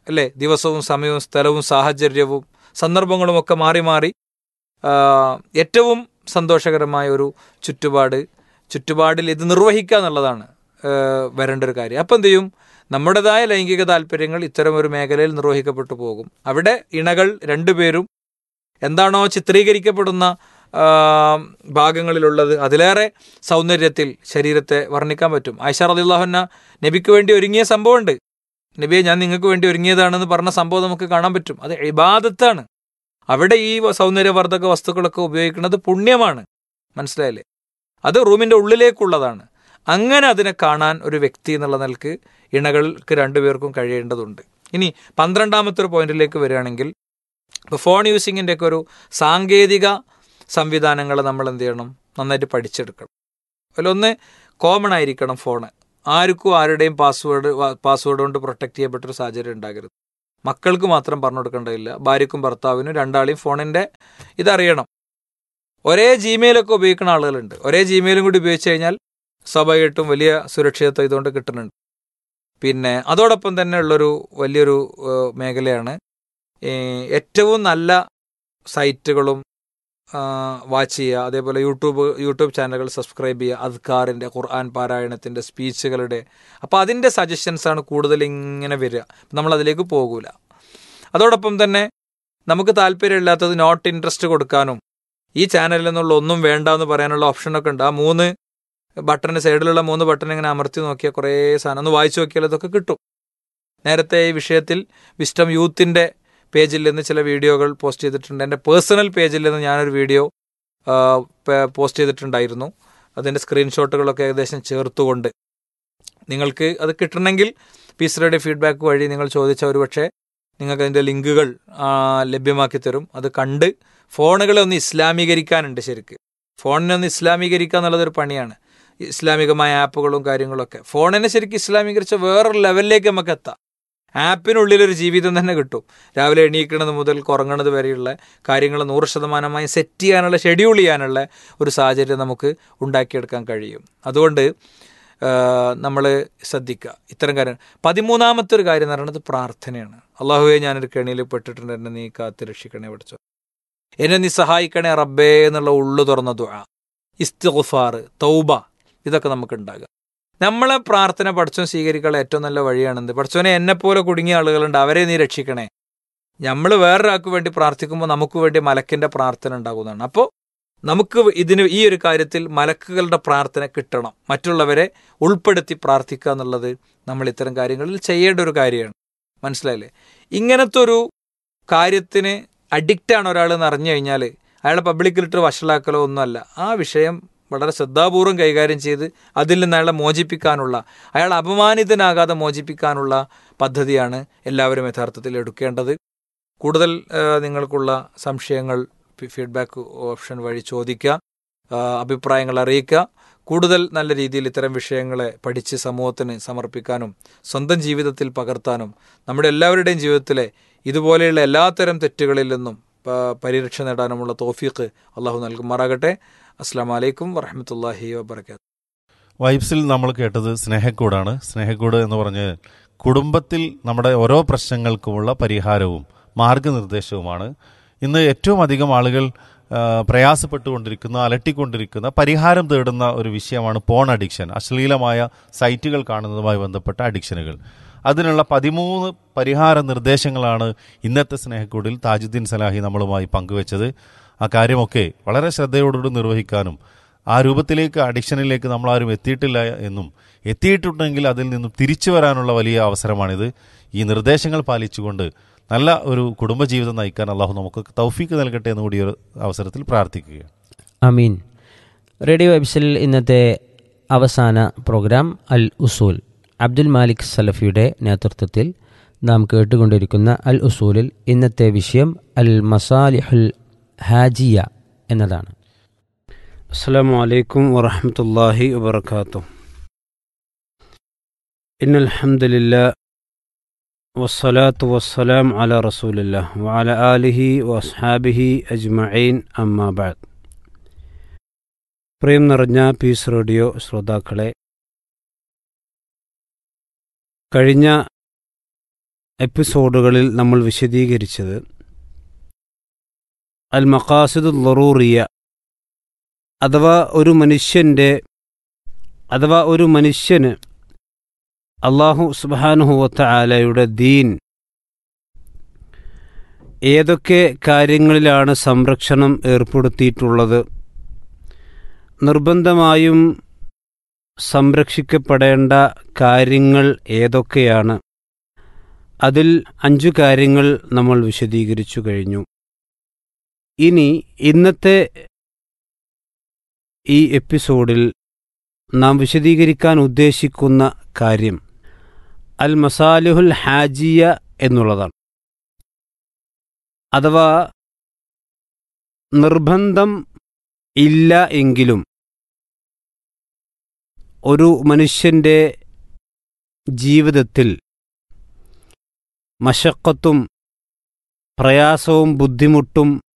അല്ലേ ദിവസവും സമയവും സ്ഥലവും സാഹചര്യവും സന്ദർഭങ്ങളും ഒക്കെ മാറി മാറി ആ, ഏറ്റവും സന്തോഷകരമായ ഒരു ചുറ്റുപാട് ചുറ്റുപാടിൽ ഇത് നിർവഹിക്കുക എന്നുള്ളതാണ് ആ, വരേണ്ട ഒരു കാര്യം അപ്പം എന്ത് ചെയ്യും നമ്മുടേതായ ലൈംഗിക താല്പര്യങ്ങൾ ഇത്തരം ഒരു മേഖലയിൽ നിർവഹിക്കപ്പെട്ടു പോകും അവിടെ ഇണകൾ രണ്ടുപേരും എന്താണോ ചിത്രീകരിക്കപ്പെടുന്ന ആ, ഭാഗങ്ങളിലുള്ളത് അതിലേറെ സൗന്ദര്യത്തിൽ ശരീരത്തെ വർണ്ണിക്കാൻ പറ്റും ആയിഷ റളിയല്ലാഹുന്ന നബിക്ക് വേണ്ടി ഒരുങ്ങിയ സംഭവമുണ്ട് നബിയെ ഞാൻ നിങ്ങൾക്ക് വേണ്ടി ഒരുങ്ങിയതാണെന്ന് പറഞ്ഞ സംഭവം നമുക്ക് കാണാൻ പറ്റും അത് ഇബാദത്താണ് അവിടെ ഈ സൗന്ദര്യവർദ്ധക വസ്തുക്കളൊക്കെ ഉപയോഗിക്കുന്നത് പുണ്യമാണ് മനസ്സിലായില്ലേ അത് റൂമിന്റെ ഉള്ളിലേക്കുള്ളതാണ് അങ്ങനെ അതിനെ കാണാൻ ഒരു വ്യക്തി എന്നുള്ള നിലക്ക് ഇണകൾക്ക് രണ്ടുപേർക്കും കഴിയേണ്ടതുണ്ട് ഇനി പന്ത്രണ്ടാമത്തെ ഒരു പോയിന്റിലേക്ക് വരികയാണെങ്കിൽ ഇപ്പോൾ ഫോൺ യൂസിങ്ങിൻ്റെ ഒക്കെ ഒരു സാങ്കേതിക സംവിധാനങ്ങൾ നമ്മൾ എന്ത് ചെയ്യണം നന്നായിട്ട് പഠിച്ചെടുക്കണം അതിലൊന്ന് കോമൺ ആയിരിക്കണം ഫോണ് ആർക്കും ആരുടെയും പാസ്വേഡ് പാസ്വേഡ് കൊണ്ട് പ്രൊട്ടക്ട് ചെയ്യപ്പെട്ടൊരു സാഹചര്യം ഉണ്ടാകരുത് മക്കൾക്ക് മാത്രം പറഞ്ഞു കൊടുക്കേണ്ടതില്ല ഭാര്യക്കും ഭർത്താവിനും രണ്ടാളെയും ഫോണിൻ്റെ ഇതറിയണം ഒരേ ജിമെയിലൊക്കെ ഉപയോഗിക്കുന്ന ആളുകളുണ്ട് ഒരേ ജിമെയിലും കൂടി ഉപയോഗിച്ച് കഴിഞ്ഞാൽ സ്വാഭാവികമായിട്ടും വലിയ സുരക്ഷിതത്വം ഇതുകൊണ്ട് കിട്ടുന്നുണ്ട് പിന്നെ അതോടൊപ്പം തന്നെ ഉള്ളൊരു വലിയൊരു ഏഹ്, മേഖലയാണ് ഈ ഏറ്റവും നല്ല സൈറ്റുകളും വാച്ച് ചെയ്യുക അതേപോലെ യൂട്യൂബ് യൂട്യൂബ് ചാനലുകൾ സബ്സ്ക്രൈബ് ചെയ്യുക അദ്കാറിൻ്റെ ഖുർആൻ പാരായണത്തിൻ്റെ സ്പീച്ചുകളുടെ അപ്പോൾ അതിൻ്റെ സജഷൻസാണ് കൂടുതൽ ഇങ്ങനെ വരിക നമ്മൾ അതിലേക്ക് പോകൂല അതോടൊപ്പം തന്നെ നമുക്ക് താല്പര്യമില്ലാത്തത് നോട്ട് ഇൻട്രസ്റ്റ് കൊടുക്കാനും ഈ ചാനലിൽ നിന്നുള്ള ഒന്നും വേണ്ട എന്ന് പറയാനുള്ള ഓപ്ഷനൊക്കെ ഉണ്ട് ആ മൂന്ന് ബട്ടണിന് സൈഡിലുള്ള മൂന്ന് ബട്ടൺ ഇങ്ങനെ അമർത്തി നോക്കിയാൽ കുറേ സാധനം ഒന്ന് വായിച്ചു നോക്കിയാൽ അതൊക്കെ കിട്ടും നേരത്തെ ഈ വിഷയത്തിൽ വിസ്റ്റം യൂത്തിൻ്റെ പേജിൽ നിന്ന് ചില വീഡിയോകൾ പോസ്റ്റ് ചെയ്തിട്ടുണ്ട് എൻ്റെ പേഴ്സണൽ പേജിൽ നിന്ന് ഞാനൊരു വീഡിയോ ആ, പ- പോസ്റ്റ് ചെയ്തിട്ടുണ്ടായിരുന്നു അതിൻ്റെ സ്ക്രീൻഷോട്ടുകളൊക്കെ ഏകദേശം ചേർത്തുകൊണ്ട് നിങ്ങൾക്ക് അത് കിട്ടണമെങ്കിൽ പീസറുടെ ഫീഡ്ബാക്ക് വഴി നിങ്ങൾ ചോദിച്ച ഒരു പക്ഷേ നിങ്ങൾക്ക് അതിൻ്റെ ലിങ്കുകൾ ആ, ലഭ്യമാക്കി തരും അത് കണ്ട് ഫോണുകളെ ഒന്ന് ഇസ്ലാമീകരിക്കാനുണ്ട് ശരിക്ക് ഫോണിനെ ഒന്ന് ഇസ്ലാമീകരിക്കുക എന്നുള്ളതൊരു പണിയാണ് ഇസ്ലാമികമായ ആപ്പുകളും കാര്യങ്ങളൊക്കെ ഫോണിനെ ശരിക്കും ഇസ്ലാമീകരിച്ച വേറൊരു ലെവലിലേക്ക് നമുക്ക് എത്താം ആപ്പിനുള്ളിൽ ഒരു ജീവിതം തന്നെ കിട്ടും രാവിലെ എണീക്കുന്നത് മുതൽ കുറങ്ങണത് വരെയുള്ള കാര്യങ്ങൾ നൂറ് ശതമാനമായി സെറ്റ് ചെയ്യാനുള്ള ഷെഡ്യൂൾ ചെയ്യാനുള്ള ഒരു സാഹചര്യം നമുക്ക് ഉണ്ടാക്കിയെടുക്കാൻ കഴിയും അതുകൊണ്ട് നമ്മൾ ശ്രദ്ധിക്കുക ഇത്തരം കാര്യം പതിമൂന്നാമത്തെ ഒരു കാര്യം എന്ന് പറയുന്നത് പ്രാർത്ഥനയാണ് അള്ളാഹുവെ ഞാനൊരു കെണിയിൽ പെട്ടിട്ടുണ്ട് എന്നെ നീ കാത്ത് രക്ഷിക്കണേ പഠിച്ചോ എന്നെ നീ സഹായിക്കണേ റബ്ബേ എന്നുള്ള ഉള്ളു തുറന്ന ദുആ ഇസ്തിഗ്ഫാർ തൗബ ഇതൊക്കെ നമുക്ക് ഉണ്ടാകുക നമ്മളെ പ്രാർത്ഥന പഠിച്ചോൻ സ്വീകരിക്കാനുള്ള ഏറ്റവും നല്ല വഴിയാണെന്ത് പഠിച്ചോനെ എന്നെപ്പോലെ കുടുങ്ങിയ ആളുകളുണ്ട് അവരെ നീ രക്ഷിക്കണേ നമ്മൾ വേറൊരാൾക്ക് വേണ്ടി പ്രാർത്ഥിക്കുമ്പോൾ നമുക്ക് വേണ്ടി മലക്കിന്റെ പ്രാർത്ഥന ഉണ്ടാകുന്നതാണ് അപ്പോൾ നമുക്ക് ഇതിന് ഈ ഒരു കാര്യത്തിൽ മലക്കുകളുടെ പ്രാർത്ഥന കിട്ടണം മറ്റുള്ളവരെ ഉൾപ്പെടുത്തി പ്രാർത്ഥിക്കുക എന്നുള്ളത് നമ്മൾ ഇത്തരം കാര്യങ്ങളിൽ ചെയ്യേണ്ട ഒരു കാര്യമാണ് മനസ്സിലായില്ലേ ഇങ്ങനത്തെ ഒരു കാര്യത്തിന് അഡിക്റ്റാണ് ഒരാൾ എന്ന് അറിഞ്ഞു കഴിഞ്ഞാൽ അയാളെ പബ്ലിക്കിലിട്ട് വഷളാക്കലോ ഒന്നുമല്ല ആ വിഷയം വളരെ ശ്രദ്ധാപൂർവം കൈകാര്യം ചെയ്ത് അതിൽ നിന്ന് അയാളെ മോചിപ്പിക്കാനുള്ള അയാൾ അപമാനിതനാകാതെ മോചിപ്പിക്കാനുള്ള പദ്ധതിയാണ് എല്ലാവരും യഥാർത്ഥത്തിൽ എടുക്കേണ്ടത് കൂടുതൽ ആ, നിങ്ങൾക്കുള്ള സംശയങ്ങൾ ഫീഡ്ബാക്ക് ഓപ്ഷൻ വഴി ചോദിക്കുക ആ, അഭിപ്രായങ്ങൾ അറിയിക്കുക കൂടുതൽ നല്ല രീതിയിൽ ഇത്തരം വിഷയങ്ങളെ പഠിച്ച് സമൂഹത്തിന് സമർപ്പിക്കാനും സ്വന്തം ജീവിതത്തിൽ പകർത്താനും നമ്മുടെ എല്ലാവരുടെയും ജീവിതത്തിലെ ഇതുപോലെയുള്ള എല്ലാത്തരം തെറ്റുകളിൽ നിന്നും പ- പരിരക്ഷ നേടാനുമുള്ള തോഫീക്ക് അള്ളാഹു നൽകുമാറാകട്ടെ അസ്സാം വലൈക്കും വറഹമത്തല്ലാഹി വാബർക്കാത്തു വൈബ്സിൽ നമ്മൾ കേട്ടത് സ്നേഹക്കൂടാണ് സ്നേഹക്കൂട് എന്ന് പറഞ്ഞ് കുടുംബത്തിൽ നമ്മുടെ ഓരോ പ്രശ്നങ്ങൾക്കുമുള്ള പരിഹാരവും മാർഗനിർദ്ദേശവുമാണ് ഇന്ന് ഏറ്റവും അധികം ആളുകൾ ആ, പ്രയാസപ്പെട്ടുകൊണ്ടിരിക്കുന്ന അലട്ടിക്കൊണ്ടിരിക്കുന്ന പരിഹാരം തേടുന്ന ഒരു വിഷയമാണ് പോൺ അഡിക്ഷൻ അശ്ലീലമായ സൈറ്റുകൾ കാണുന്നതുമായി ബന്ധപ്പെട്ട അഡിക്ഷനുകൾ അതിനുള്ള പതിമൂന്ന് പരിഹാര നിർദ്ദേശങ്ങളാണ് ഇന്നത്തെ സ്നേഹക്കൂടിൽ താജുദ്ദീൻ സലാഹി നമ്മളുമായി പങ്കുവച്ചത് ആ കാര്യമൊക്കെ വളരെ ശ്രദ്ധയോടുകൂടി നിർവഹിക്കാനും ആ രൂപത്തിലേക്ക് അഡിക്ഷനിലേക്ക് നമ്മൾ ആരും എത്തിയിട്ടില്ല എന്നും എത്തിയിട്ടുണ്ടെങ്കിൽ അതിൽ നിന്നും തിരിച്ചു വരാനുള്ള വലിയ അവസരമാണിത് ഈ നിർദ്ദേശങ്ങൾ പാലിച്ചുകൊണ്ട് നല്ല ഒരു കുടുംബജീവിതം നയിക്കാൻ അള്ളാഹു നമുക്ക് തൗഫീക്ക് നൽകട്ടെ എന്ന് കൂടി ഒരു അവസരത്തിൽ പ്രാർത്ഥിക്കുകയാണ് അമീൻ റേഡിയോ വെബ്സിൽ ഇന്നത്തെ അവസാന പ്രോഗ്രാം അൽ ഉസൂൽ അബ്ദുൽ മാലിക് സലഫിയുടെ നേതൃത്വത്തിൽ നാം കേട്ടുകൊണ്ടിരിക്കുന്ന അൽ ഉസൂലിൽ ഇന്നത്തെ വിഷയം അൽ മസാലിഹുൽ ഹാജിയ എന്നതാണ് السلام عليكم ورحمة الله وبركاته إن الحمد لله والصلاة والسلام على رسول الله وعلى آله وأصحابه أجمعين أما بعد പ്രിയം നിറഞ്ഞ പീസ് റേഡിയോ ശ്രോതാക്കളെ കഴിഞ്ഞ എപ്പിസോഡുകളിൽ നമ്മൾ വിശദീകരിച്ചത് അൽ മക്കാസിദ് ലറൂറിയ അഥവാ ഒരു മനുഷ്യൻ്റെ അഥവാ ഒരു മനുഷ്യന് അള്ളാഹു സുബാനുഹുവത്ത ആലയുടെ ദീൻ ഏതൊക്കെ കാര്യങ്ങളിലാണ് സംരക്ഷണം ഏർപ്പെടുത്തിയിട്ടുള്ളത് നിർബന്ധമായും സംരക്ഷിക്കപ്പെടേണ്ട കാര്യങ്ങൾ ഏതൊക്കെയാണ് അതിൽ അഞ്ചു കാര്യങ്ങൾ നമ്മൾ വിശദീകരിച്ചു കഴിഞ്ഞു ഇനി ഇന്നത്തെ ഈ എപ്പിസോഡിൽ നാം വിശദീകരിക്കാൻ ഉദ്ദേശിക്കുന്ന കാര്യം അൽ മസാലിഹുൽ ഹാജിയ എന്നുള്ളതാണ് അഥവാ നിർബന്ധം ഇല്ല എങ്കിലും ഒരു മനുഷ്യൻ്റെ ജീവിതത്തിൽ മശക്കത്തും പ്രയാസവും ബുദ്ധിമുട്ടും